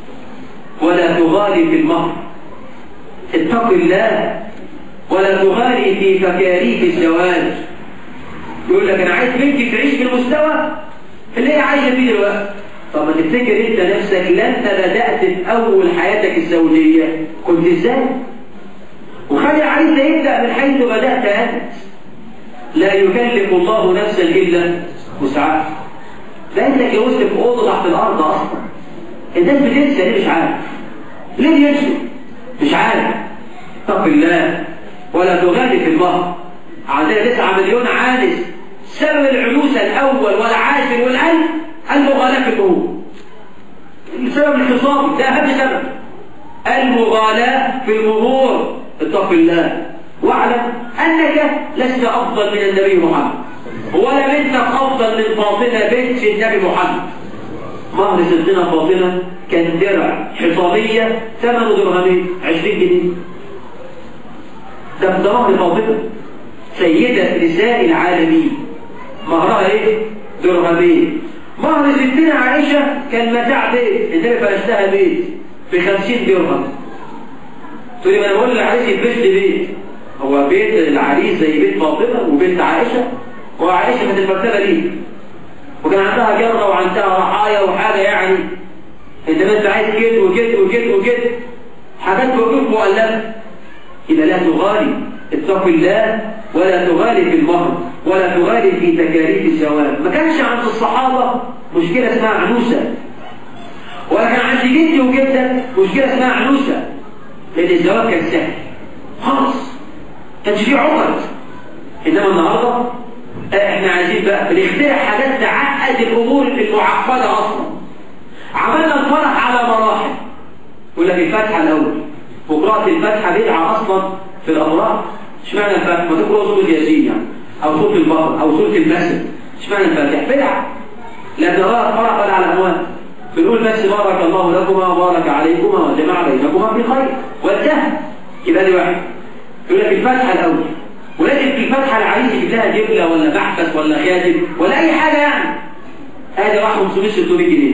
ولا تغالي في المهر اتق الله ولا تغالي في تكاليف الزواج يقول لك انا عايز بنتي تعيش في المستوى اللي هي عايشه فيه دلوقتي طب ما تفتكر انت نفسك لما بدات في اول حياتك الزوجيه كنت ازاي وخلي عايز يبدا من حيث بدات انت لا يكلف الله نفسا الا وسعها ده انت اتجوزت في اوضه تحت الارض اصلا الناس بتنسى ليه مش عارف ليه ينسوا مش عارف اتق الله ولا تغالي في المهر عندنا 9 مليون عانس سبب العنوسه الاول والعاشر والالف المغالاة في الأمور سبب الخصام ده أهم سبب المغالاة في الأمور اتق الله واعلم أنك لست أفضل من النبي محمد ولا بنتك أفضل من فاطمة بنت النبي محمد مهر ستنا فاطمة كان درع حصابية ثمنه درهمين 20 جنيه ده ده مهر فاطمة سيدة نساء العالمين مهرها ايه؟ درهمين مهر ستنا عائشة كان متاع بيت النبي فرشتها بيت بخمسين درهم تقول لي ما انا بقول للعريس يفرش لي بيت هو بيت العريس زي بيت فاطمة وبيت عائشة وعائشة كانت المرتبة ليه وكان عندها جرة وعندها رحايا وحاجة يعني انت ما انت عايز كده وكده وكده وكده حاجات وقوف مؤلفة يبقى لا تغالي اتق الله ولا تغالي في المهر ولا تغالي في تكاليف الزواج ما كانش عند الصحابة مشكلة اسمها عنوسة ولا كان عند جدي وجدك مشكلة اسمها عنوسة لأن الزواج كان سهل خلاص كانش فيه عقد إنما النهاردة احنا عايزين بقى بنخترع حاجات تعقد الأمور المعقدة أصلا عملنا الفرح على مراحل يقول لك الفاتحة الأول وقراءة الفاتحة بدعة أصلا في الأفراح اشمعنى الفاتحة؟ ما تقرأ سورة ياسين يعني أو سورة البقرة أو سورة المسجد اشمعنى الفاتحة؟ بدعة لأن الله فرح ولا على أموال بنقول بس بارك الله لكما وبارك عليكما وجمع بينكما في خير وانتهى يبقى دي واحد يقول لك الفاتحة الأول ولكن في الفاتحة العريس يجيب لها جبلة ولا محبس ولا خادم ولا أي حاجة يعني ادي راح 500 600 جنيه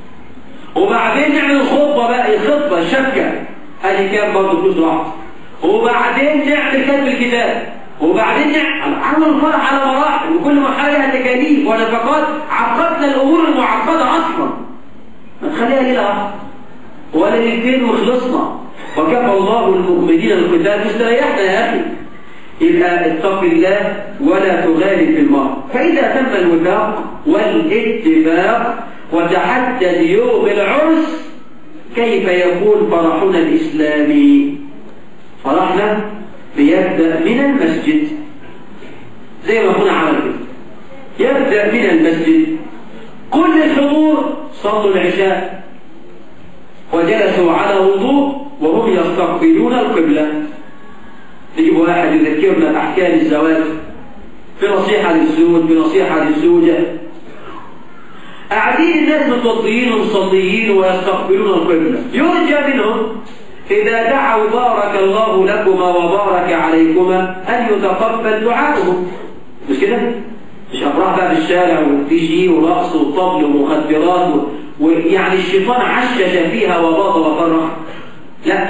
وبعدين نعمل الخطبة بقى الخطبة الشبكة ادي كام برضه فلوس واحد وبعدين نعمل كتب الكتاب وبعدين نعمل عمل فرح على مراحل وكل مرحلة لها تكاليف ونفقات عقدنا الأمور المعقدة أصلا ما تخليها ليلة واحدة ولا ليلتين وخلصنا وكفى الله المؤمنين القتال استريحنا يا أخي يبقى اتق الله ولا تغالب في المرء فإذا تم الوفاق والاتفاق وتحدد يوم العرس كيف يكون فرحنا الإسلامي فرحنا بيبدأ من المسجد زي ما كنا عمل كده يبدأ من المسجد كل الحضور صلوا العشاء وجلسوا على وضوء وهم يستقبلون القبلة يجيب واحد يذكرنا أحكام الزواج في نصيحة للزوج في نصيحة للزوجة قاعدين الناس متوضيين ومصليين ويستقبلون القبلة يرجى منهم إذا دعوا بارك الله لكما وبارك عليكما أن يتقبل دعاؤهم مش كده؟ مش أفراح بقى في الشارع ودي جي ورقص وطبل ومخدرات ويعني الشيطان عشش فيها وباط وفرح لا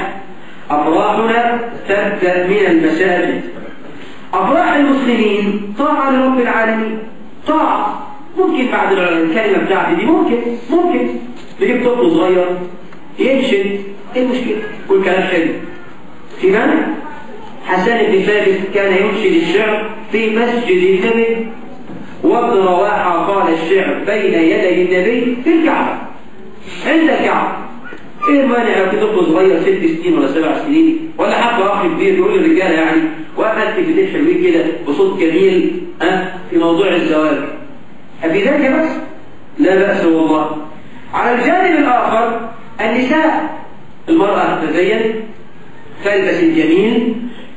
أفراحنا تبدأ من المساجد أفراح المسلمين طاعة لرب العالمين طاعة ممكن بعد الكلمة بتاعتي دي ممكن ممكن نجيب طفل صغير ينشد ايه المشكلة كل كلام حلو في معنى حسان بن ثابت كان ينشد الشعر في مسجد النبي وابن رواحة قال الشعر بين يدي النبي في الكعبة عند الكعبة ايه المانع لو في طفل صغير ست سنين ولا سبع سنين ولا حتى اخ كبير يقول للرجاله يعني وقفت كلمتين حلوين كده بصوت جميل ها في موضوع الزواج أبي ذلك بس لا بأس والله على الجانب الآخر النساء المرأة تتزين تلبس الجميل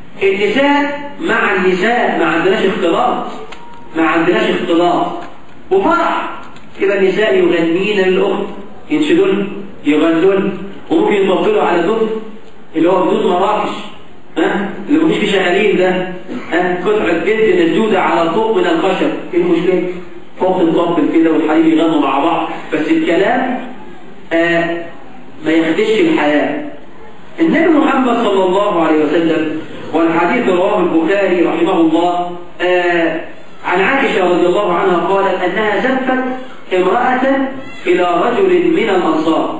النساء مع النساء ما عندناش اختلاط ما عندناش اختلاط وفرح كده النساء يغنين للأخت ينشدون يغنون وممكن يطبلوا على دف اللي هو بدون مراكش ها اللي مفيش فيه شغالين ده ها قطعة جلد مسدودة على طوق من الخشب ايه المشكلة؟ فوق الطبل كده والحريم يغنوا مع بعض بس الكلام آه ما يخدش الحياة النبي محمد صلى الله عليه وسلم والحديث رواه البخاري رحمه الله آه عن عائشة رضي الله عنها قالت أنها زفت امرأة إلى رجل من الأنصار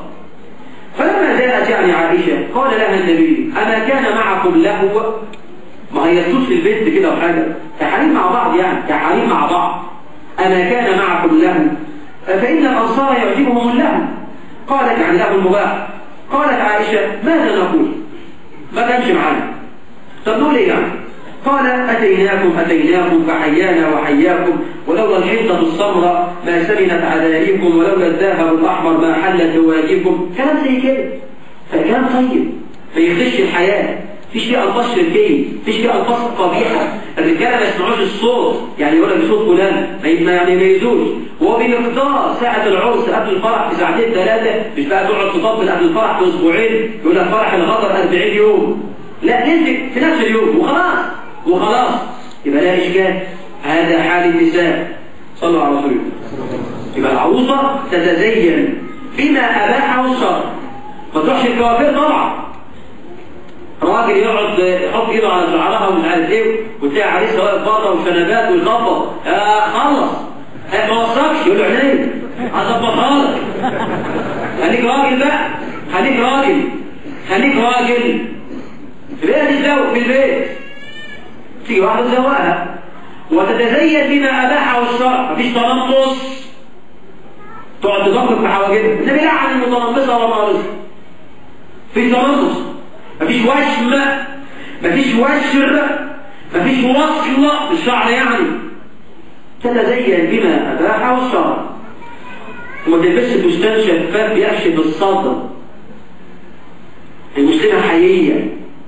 فلما جاءت يعني عائشة قال لها النبي أما كان معكم لهو ما هي تسوس في البيت كده وحاجة كحريم مع بعض يعني كحريم مع بعض أما كان معكم له فإن الأنصار يعجبهم اللهو قالت عن له المباح قالت عائشة ماذا نقول ما كانش معانا طب نقول ايه يعني قال أتيناكم أتيناكم فحيانا وحياكم ولولا الحنطة السمراء ما سمنت عذاريكم ولولا الذهب الأحمر ما حلت دواجيكم كلام زي كده فكلام طيب ما يخدش الحياة فيش فيه ألفاظ شركية فيش فيه ألفاظ قبيحة الرجالة ما يسمعوش الصوت يعني يقول لك صوت فلان ما يعني ما يزوش وهو بمقدار ساعة العرس قبل الفرح بساعتين ثلاثة مش بقى تقعد تطبل قبل الفرح بأسبوعين يقول لك فرح الغدر 40 يوم لا ننزل في نفس اليوم وخلاص وخلاص يبقى لا إشكال هذا حال النساء صلوا على رسول الله يبقى العروسة تتزين بما أباحه الشرع ما تروحش الكوافير طبعا راجل يقعد يحط ايده على شعرها ومش عارف ايه وتلاقي عريسها واقف بره وشنبات ويخبط آه خلص آه ما وصلش يقول له عينيا هظبطها لك خليك راجل بقى خليك راجل خليك راجل ليه تتزوج في البيت تيجي واحده تزوقها وتتزين بما اباحه الشرع مفيش تنمص تقعد تدقق في حواجبها النبي لعن المتنمصه والمعرضه في تنمص مفيش وشم مفيش وشر مفيش وصل بالشعر يعني تتزين بما أباحه الشرع وما تلبسش فستان شفاف يكشف الصدر المسلمة حيية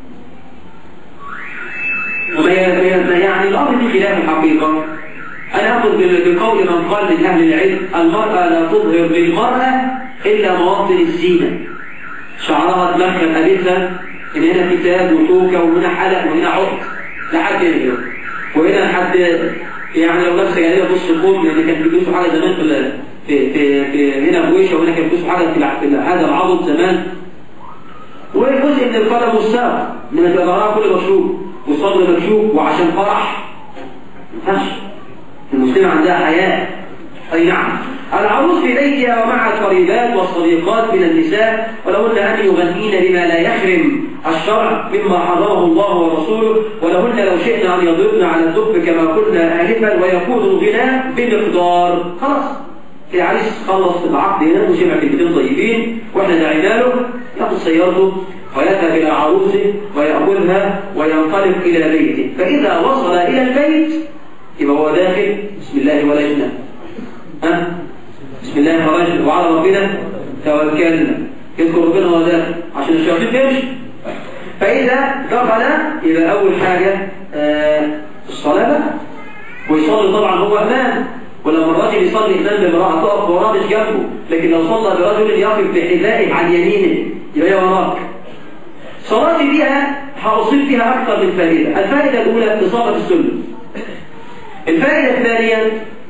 وما يعني الأمر دي خلاف الحقيقة أنا أخذ بقول من قال من أهل العلم المرأة لا تظهر للمرأة إلا مواطن الزينة شعرها تلخم قالتها إن هنا كتاب وشوكة وهنا حلق وهنا عقد لحد هنا وهنا حد يعني لو نفسك عليها بص كوم لأن كان بيدوسوا حاجة زمان في في في, في هنا في وشه وهنا كان بيدوسوا حاجة في هذا العضد زمان وجزء من القدم والساق من الجبراء كل مشروب وصدر مكشوف وعشان فرح ما ينفعش المسلمة عندها حياة أي نعم العروس في بيتها ومع القريبات والصديقات من النساء ولهن أن يغنين بما لا يحرم الشرع مما حرمه الله ورسوله ولهن لو شئنا أن يضربن على الدب كما قلنا آلفا ويكون الغناء بمقدار خلاص العريس خلص العقد هنا وجمع كلمتين طيبين واحنا دعينا له ياخذ سيارته ويذهب إلى عروسه ويأخذها وينطلق إلى بيته فإذا وصل إلى البيت يبقى هو داخل بسم الله ولجنا أه؟ بسم الله ولجنا وعلى ربنا توكلنا يذكر ربنا هو داخل عشان الشياطين تمشي فإذا دخل يبقى أول حاجة آه الصلاة بقى ويصلي طبعا هو أمام ولما الراجل يصلي امام بامرأة تقف وراه مش جنبه لكن لو صلى برجل يقف بحذائه عن يمينه يبقى هي وراك صلاتي بها هأصيب فيها أكثر من فائدة الفائدة الأولى إصابة السنة الفائدة الثانية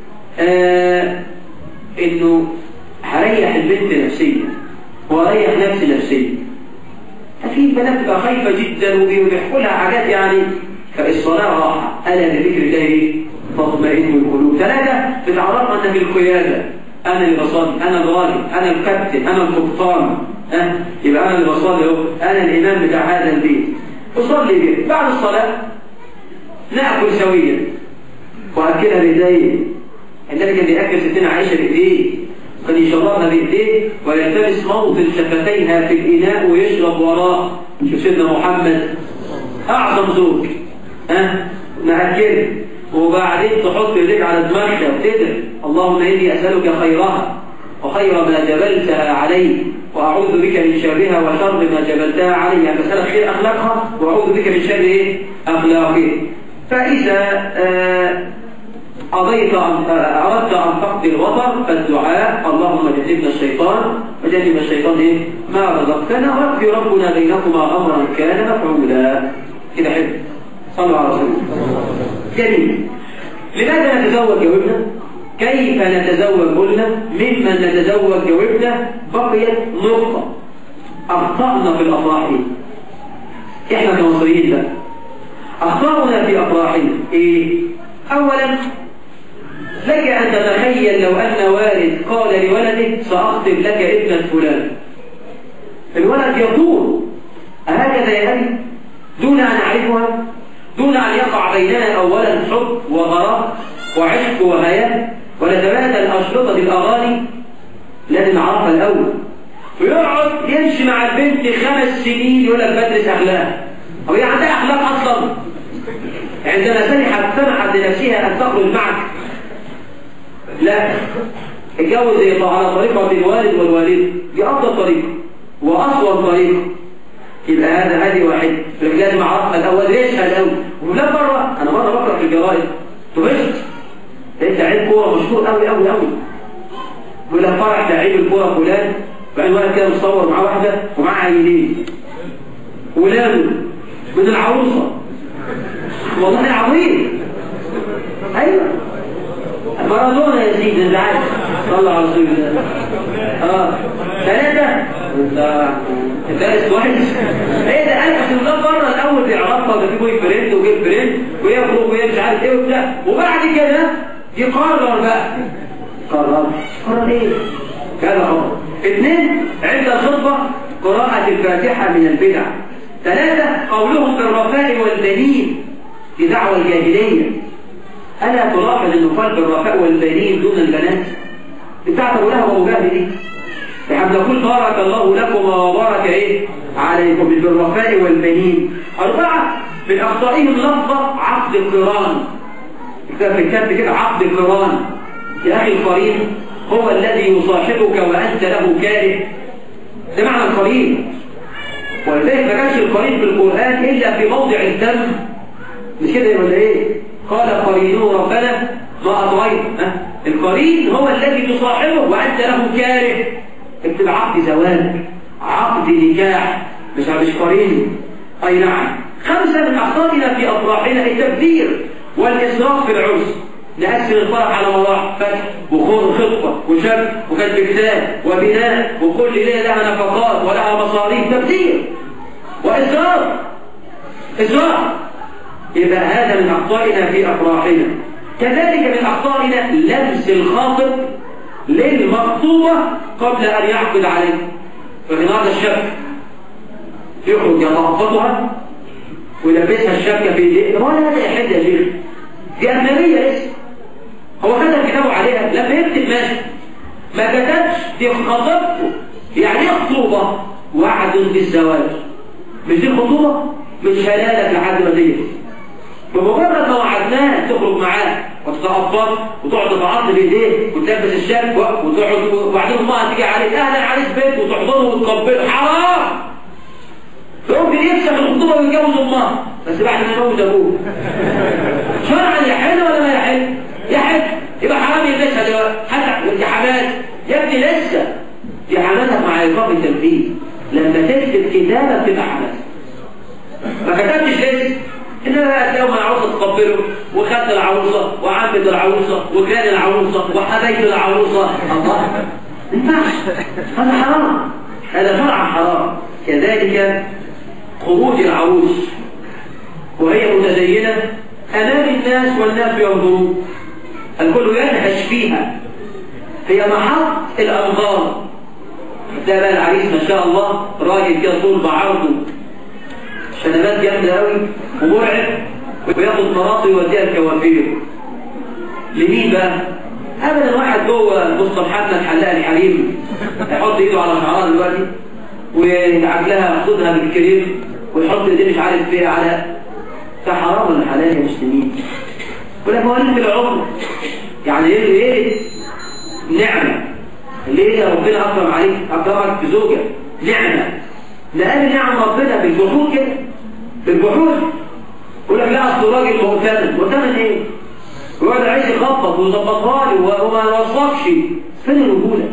آه إنه هريح البنت نفسيا وأريح نفسي نفسيا في بنات تبقى خايفة جدا وبيحكوا لها حاجات يعني فالصلاة راحة ألا بذكر الله تطمئن القلوب ثلاثة بتعرفنا أنك القيادة أنا اللي بصلي أنا الراجل أنا الكابتن أنا القبطان أه؟ يبقى أنا اللي بصلي اهو أنا الإمام بتاع هذا البيت أصلي به بعد الصلاة نأكل سويا وأكلها بإيديه النبي كان بيأكل ستنا عائشة بإيديه كان يشربها بإيديه ويلتمس موطن شفتيها في الإناء ويشرب وراه شوف سيدنا محمد أعظم زوج ها أه؟ نأكله وبعدين تحط يديك على دماغها وتدعي اللهم إني أسألك خيرها وخير ما جبلتها عليه وأعوذ بك من شرها وشر ما جبلتها عليه يعني أسألك خير أخلاقها وأعوذ بك من شر إيه؟ أخلاقها فإذا آه أضيت أردت أن تقضي الوطر فالدعاء اللهم جنبنا الشيطان وجنب الشيطان إيه؟ ما رزقتنا ربي ربنا بينكما أمرا كان مفعولا كده حلو صلوا على رسول الله جميل لماذا نتزوج جوابنا كيف نتزوج قلنا ممن نتزوج جوابنا بقيت نقطة أخطأنا في الأفراح إحنا كمصريين بقى أخطأنا في أفراحنا إيه أولا لك أن تتخيل لو أن والد قال لولده سأخطب لك ابنا فلان الولد يطول أهكذا يا أبي دون أن أعرفها دون أن يقع بيننا أولا حب وغرام وعشق وهيام ونتبادل أشرطة الأغاني لازم نعرفها الأول ويقعد يمشي مع البنت خمس سنين يقول لك بدرس أخلاق أو هي عندها أخلاق أصلا عندما سمحت سمحت لنفسها أن تخرج معك لا اتجوز على طريقة الوالد والوالد دي أفضل طريقة وأصور طريقة يبقى هذا هذه واحد لكن لازم اعرفها الاول ليش الاول ولا مره انا مره بقرا في الجرايد طفشت انت لعيب كوره مشهور قوي قوي قوي يقول لك فرح لعيب الكوره فلان بعدين واحد كده مصور معاه واحده ومعاه عيلين ولاده من العروسه والله عظيم ايوه مارادونا يا سيدي انت عارف صلى على رسول الله اه ثلاثه انت دارس كويس ايه ده قال عشان ده بره الاول بيعرفها ده في بوي فريند وجيب فريند ويخرج وهي مش عارف ايه وبتاع وبعد كده يقرر بقى قرر قرر ايه كذا امر اثنين عند الخطبه قراءه الفاتحه من البدع ثلاثه قولهم بالرفاء والبنين دي دعوه الجاهليه الا تلاحظ انه قال بالرفاء والبنين دون البنات بتاعت ابو لهب وابو جهل دي احنا بنقول بارك الله لكم وبارك ايه عليكم بالرفاء والبنين أربعة من أخطائهم لفظة عقد القران كتاب في الكتاب كده عقد القران يا أخي القرين هو الذي يصاحبك وأنت له كاره ده معنى القرين ولذلك ما كانش القرين في القرآن إلا في موضع الدم مش كده ولا إيه قال قرينه ربنا ما أطغيت القرين هو الذي تصاحبه وأنت له كاره اكتب عقد زواج عقد نكاح مش مش قرين أي نعم خمسة من أخطائنا في أفراحنا التبذير والإسراف في العرس نقسم الفرح على مراحل فتح وخور خطة وشب وكتب كتاب وبناء وكل ليلة لها نفقات ولها مصاريف تبذير وإسراف إسراف يبقى هذا من أخطائنا في أفراحنا كذلك من أخطائنا لمس الخاطب للمخطوبة قبل أن يعقد عليه فمن هذا الشاب يخرج يتخطبها ويلبسها الشبكة في ايديه هو لا هذا يحل يا شيخ دي أجنبية لسه هو كتب كتابه عليها لما يكتب ماشي ما كتبش دي خطبته يعني ايه خطوبة وعد بالزواج مش دي خطوبة مش هلالك لحد ما تيجي بمجرد ما وعدناه تخرج معاه وتتقبض وتقعد تتعض بايديه وتلبس الشبكه وتقعد وبعدين امها تيجي عليك اهلا عريس بيت وتحضنه وتقبله حرام ممكن يفسخ الخطوبه ويتجوز امها بس بعد ما يموت ابوه شرعا يحل ولا ما يحل؟ يحل يبقى حرام يلبسها دلوقتي حتى يا حماد يا ابني لسه دي حماتك مع ايقاف التنفيذ لما تكتب كتابه بتبقى حماتك ما كتبتش لسه إنما بقى تلاقيهم العروسة تقبله وخد العروسة وعمد العروسة وكان العروسة وحبيت العروسة الله ينفعش هذا حرام هذا شرعا حرام كذلك خروج العروس وهي متزينة أمام الناس والناس ينظرون الكل ينهش فيها هي محط الأنظار ده بقى العريس ما شاء الله راجل كده طول بعرضه شنبات جامدة قوي ومرعب وياخد مراطي ويوديها الكوافير لمين بقى؟ ابدا واحد جوه مصطلحاتنا الحلاق الحليم يحط ايده على شعرها دلوقتي ويدعك لها خدها بالكريم ويحط ايديه مش عارف فيها على ده حرام ولا حلال يا مسلمين ولا مواليد في العمر يعني ايه ايه نعمه ليه يا ربنا اكرم عليك اكرمك بزوجه نعمه لأن نعم ربنا بالجحود كده بالجحود يقول لك لا اصل راجل مؤتمن مؤتمن ايه؟ يقعد عايز يخبط ويظبطها لي وما يوظفش فين الرجوله؟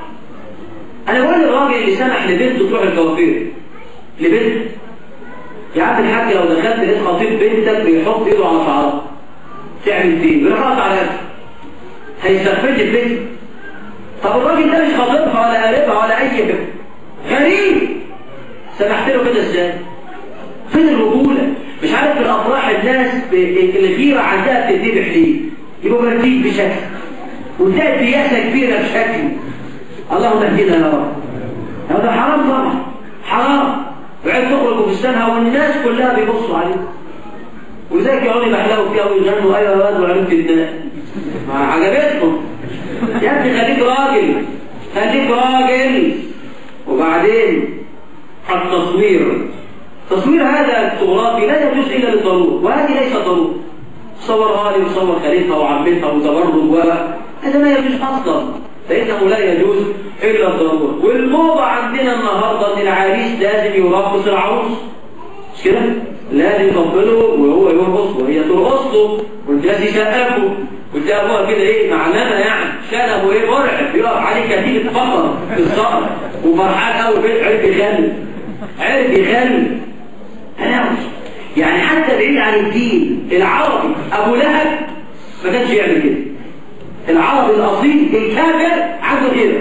انا بقول للراجل اللي سمح لبنته تروح الكوافير لبنت يا عم الحاج لو دخلت لقيت خطيب بنتك بيحط ايده على شعرها تعمل فيه بيروح على نفسه هيستغفل البنت طب الراجل ده مش خاطبها ولا قاربها ولا اي حاجه غريب سمحت له كده ازاي فين الرجوله مش عارف في الافراح الناس الغيره عندها بتدي بحليب يبقوا مرتين بشكل وتلاقي بياسه كبيره بشكل اللهم اهدنا يا رب هذا حرام طبعا حرام وعيد تخرجوا في السنه والناس كلها بيبصوا عليه وذاك يقعدوا يحلقوا فيها ويغنوا ايوه يا واد وعلمت الناس ما عجبتهم يا ابني خليك راجل خليك راجل وبعدين التصوير تصوير هذا الفوتوغرافي لا يجوز الا للضروره وهذه ليست ضروره صورها لي وصور خليفها وعمتها وتبرد و هذا ما يجوز اصلا فانه لا يجوز الا الضروره والموضه عندنا النهارده ان العريس لازم يرقص العروس مش كده لازم يقبله وهو يرقص وهي ترقص له وانت لازم يسقفه وتلاقي ابوها كده ايه معلمه يعني شنبه ايه مرعب يقف عليه كتيبه فقر في الصقر وفرحان قوي بيت عرف يخلي عرف يخلي تناوش يعني حتى بعيد عن الدين العربي ابو لهب ما كانش يعمل كده العربي الاصيل الكافر عنده كده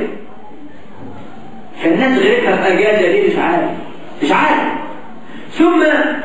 فالناس غيرتها في اجازه دي مش عارف مش عارف ثم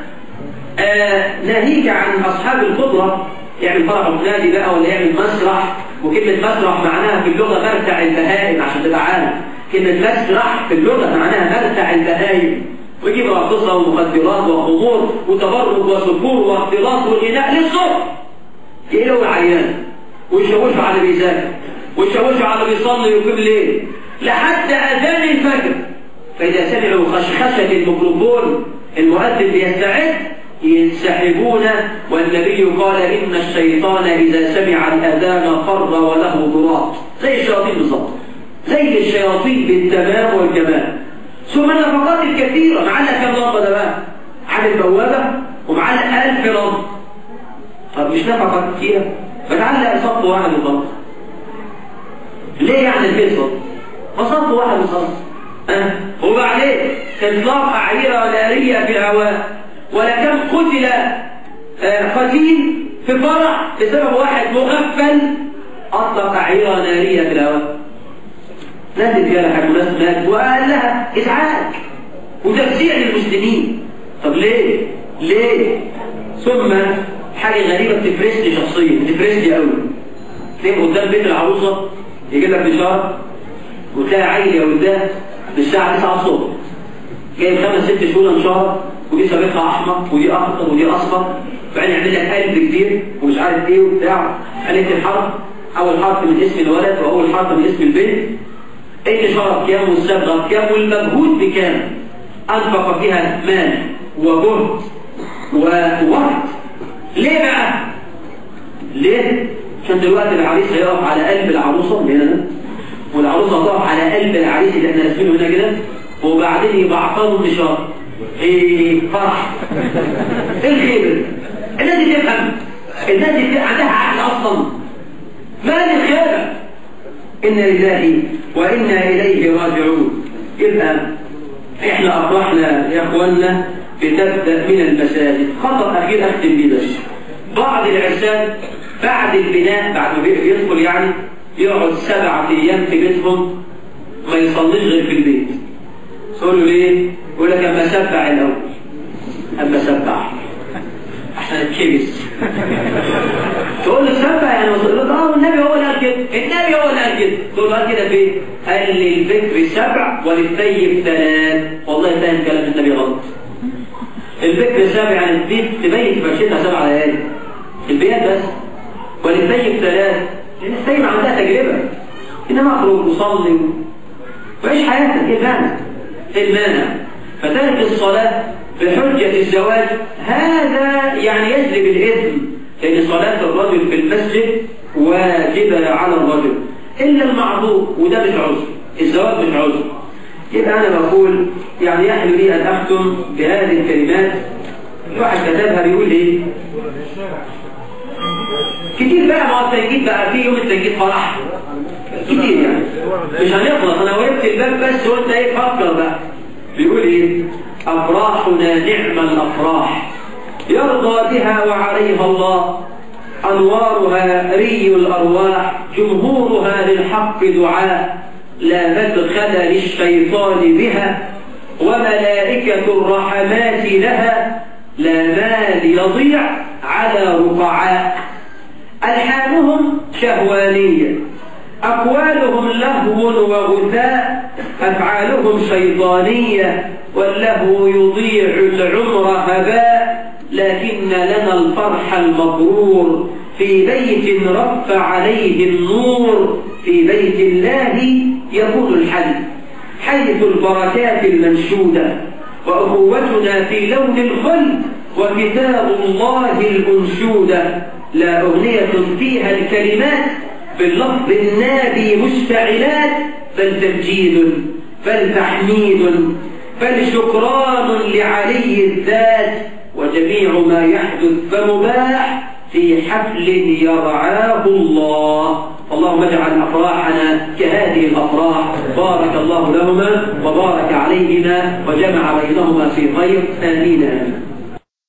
آه ناهيك عن اصحاب القدره يعمل فرح نادي بقى ولا يعمل مسرح وكلمة مسرح معناها في اللغة مرتع البهائم عشان تبقى عارف كلمة مسرح في اللغة معناها مرتع البهائم ويجيب راقصة ومخدرات وخمور وتبرج وسكور واختلاط والغناء للصبح يقلوا العيان ويشوشوا على اللي بيذاكر ويشوشوا على اللي بيصلي ويقيم ليل لحد أذان الفجر فإذا سمعوا خشخشة الميكروفون المؤذن بيستعد ينسحبون والنبي قال إن الشيطان إذا سمع الأذان فر وله ضراط زي الشياطين بالظبط زي الشياطين بالتمام والجمال ثم النفقات الكثيرة معلق كم لمبة ده بقى على البوابة ومعلق ألف لمبة طب مش نفقة كتيرة فتعلق صف واحد وخلاص ليه يعني الفيصل؟ ما صف واحد وخلاص أه؟ وبعدين اطلاق أعيرة نارية في الهواء ولكم قتل آه قتيل في فرح بسبب واحد مغفل أطلق أعيرة نارية في الهواء نزل فيها لحد الناس مات وقال لها إزعاج وتفسير للمسلمين طب ليه؟ ليه؟ ثم حاجة غريبة بتفرسني شخصيا بتفرسني قوي تلاقي قدام بيت العروسة يجيب لك بشارة وتلاقي عيل يا ولدان الساعة 9 الصبح جايب خمس ست شهور انشار ودي سابقها احمر ودي اخضر ودي اصفر وبعدين يعمل لك قلب كبير ومش عارف ايه وبتاع قالت الحرف اول حرف من اسم الولد واول حرف من اسم البنت ايه شرف كام والصبغه بكام والمجهود بكام انفق فيها مال وجهد ووقت ليه بقى؟ ليه؟ عشان دلوقتي العريس هيقف على قلب العروسه اللي هنا والعروسه هتقف على قلب العريس اللي احنا راسمينه هنا كده وبعدين يبعثروا النشاط ايه فرح ايه الخير الناس دي تفهم الناس دي عندها عقل اصلا ما دي الخير انا لله وانا اليه راجعون يبقى احنا افرحنا يا اخواننا بتبدا من المساجد خطر اخير اختم بيه بس بعض العرسان بعد البناء بعد ما بيدخل يعني يقعد سبعة ايام في بيتهم ما يصليش غير في البيت تقول له ليه؟ يقول لك اما سبع الاول اما سبع عشان اتكبس تقول له سبع يعني تقول له اه النبي هو اللي قال كده النبي هو اللي قال كده تقول له قال كده فين؟ قال للبكر سبع وللثيب ثلاث والله فاهم كلام النبي غلط البكر سبع يعني البيت تبين تبشرها سبع ليالي البيت بس وللثيب ثلاث لان الثيب عندها تجربه انما اخرج وصلي وعيش حياتك ايه المانع؟ ايه المانع؟ فترك الصلاه بحجه الزواج هذا يعني يجلب الاثم لان صلاه الرجل في المسجد واجبه على الرجل الا المعذور وده مش عذر الزواج مش عذر يبقى انا بقول يعني يحلو لي ان اختم بهذه الكلمات الواحد كتبها بيقول ايه كتير بقى ما هو التنجيد بقى في يوم التنجيد فرح كتير يعني مش هنخلص انا وقفت الباب بس وانت ايه فكر بقى بيقول ايه افراحنا نعم الافراح يرضى بها وعليها الله انوارها ري الارواح جمهورها للحق دعاء لا مدخل للشيطان بها وملائكة الرحمات لها لا مال يضيع على رقعاء ألحانهم شهوانية أقوالهم لهو وغثاء أفعالهم شيطانية واللهو يضيع العمر هباء لكن لنا الفرح المبرور في بيت رف عليه النور في بيت الله يكون الحل حيث البركات المنشودة وأخوتنا في لون الخلد وكتاب الله الأنشودة لا أغنية فيها الكلمات باللفظ النابي مشتعلات بل تمجيد بل تحميد بل شكران لعلي الذات وجميع ما يحدث فمباح في حفل يرعاه الله اللهم اجعل افراحنا كهذه الافراح بارك الله لهما وبارك عليهما وجمع بينهما في خير امين امين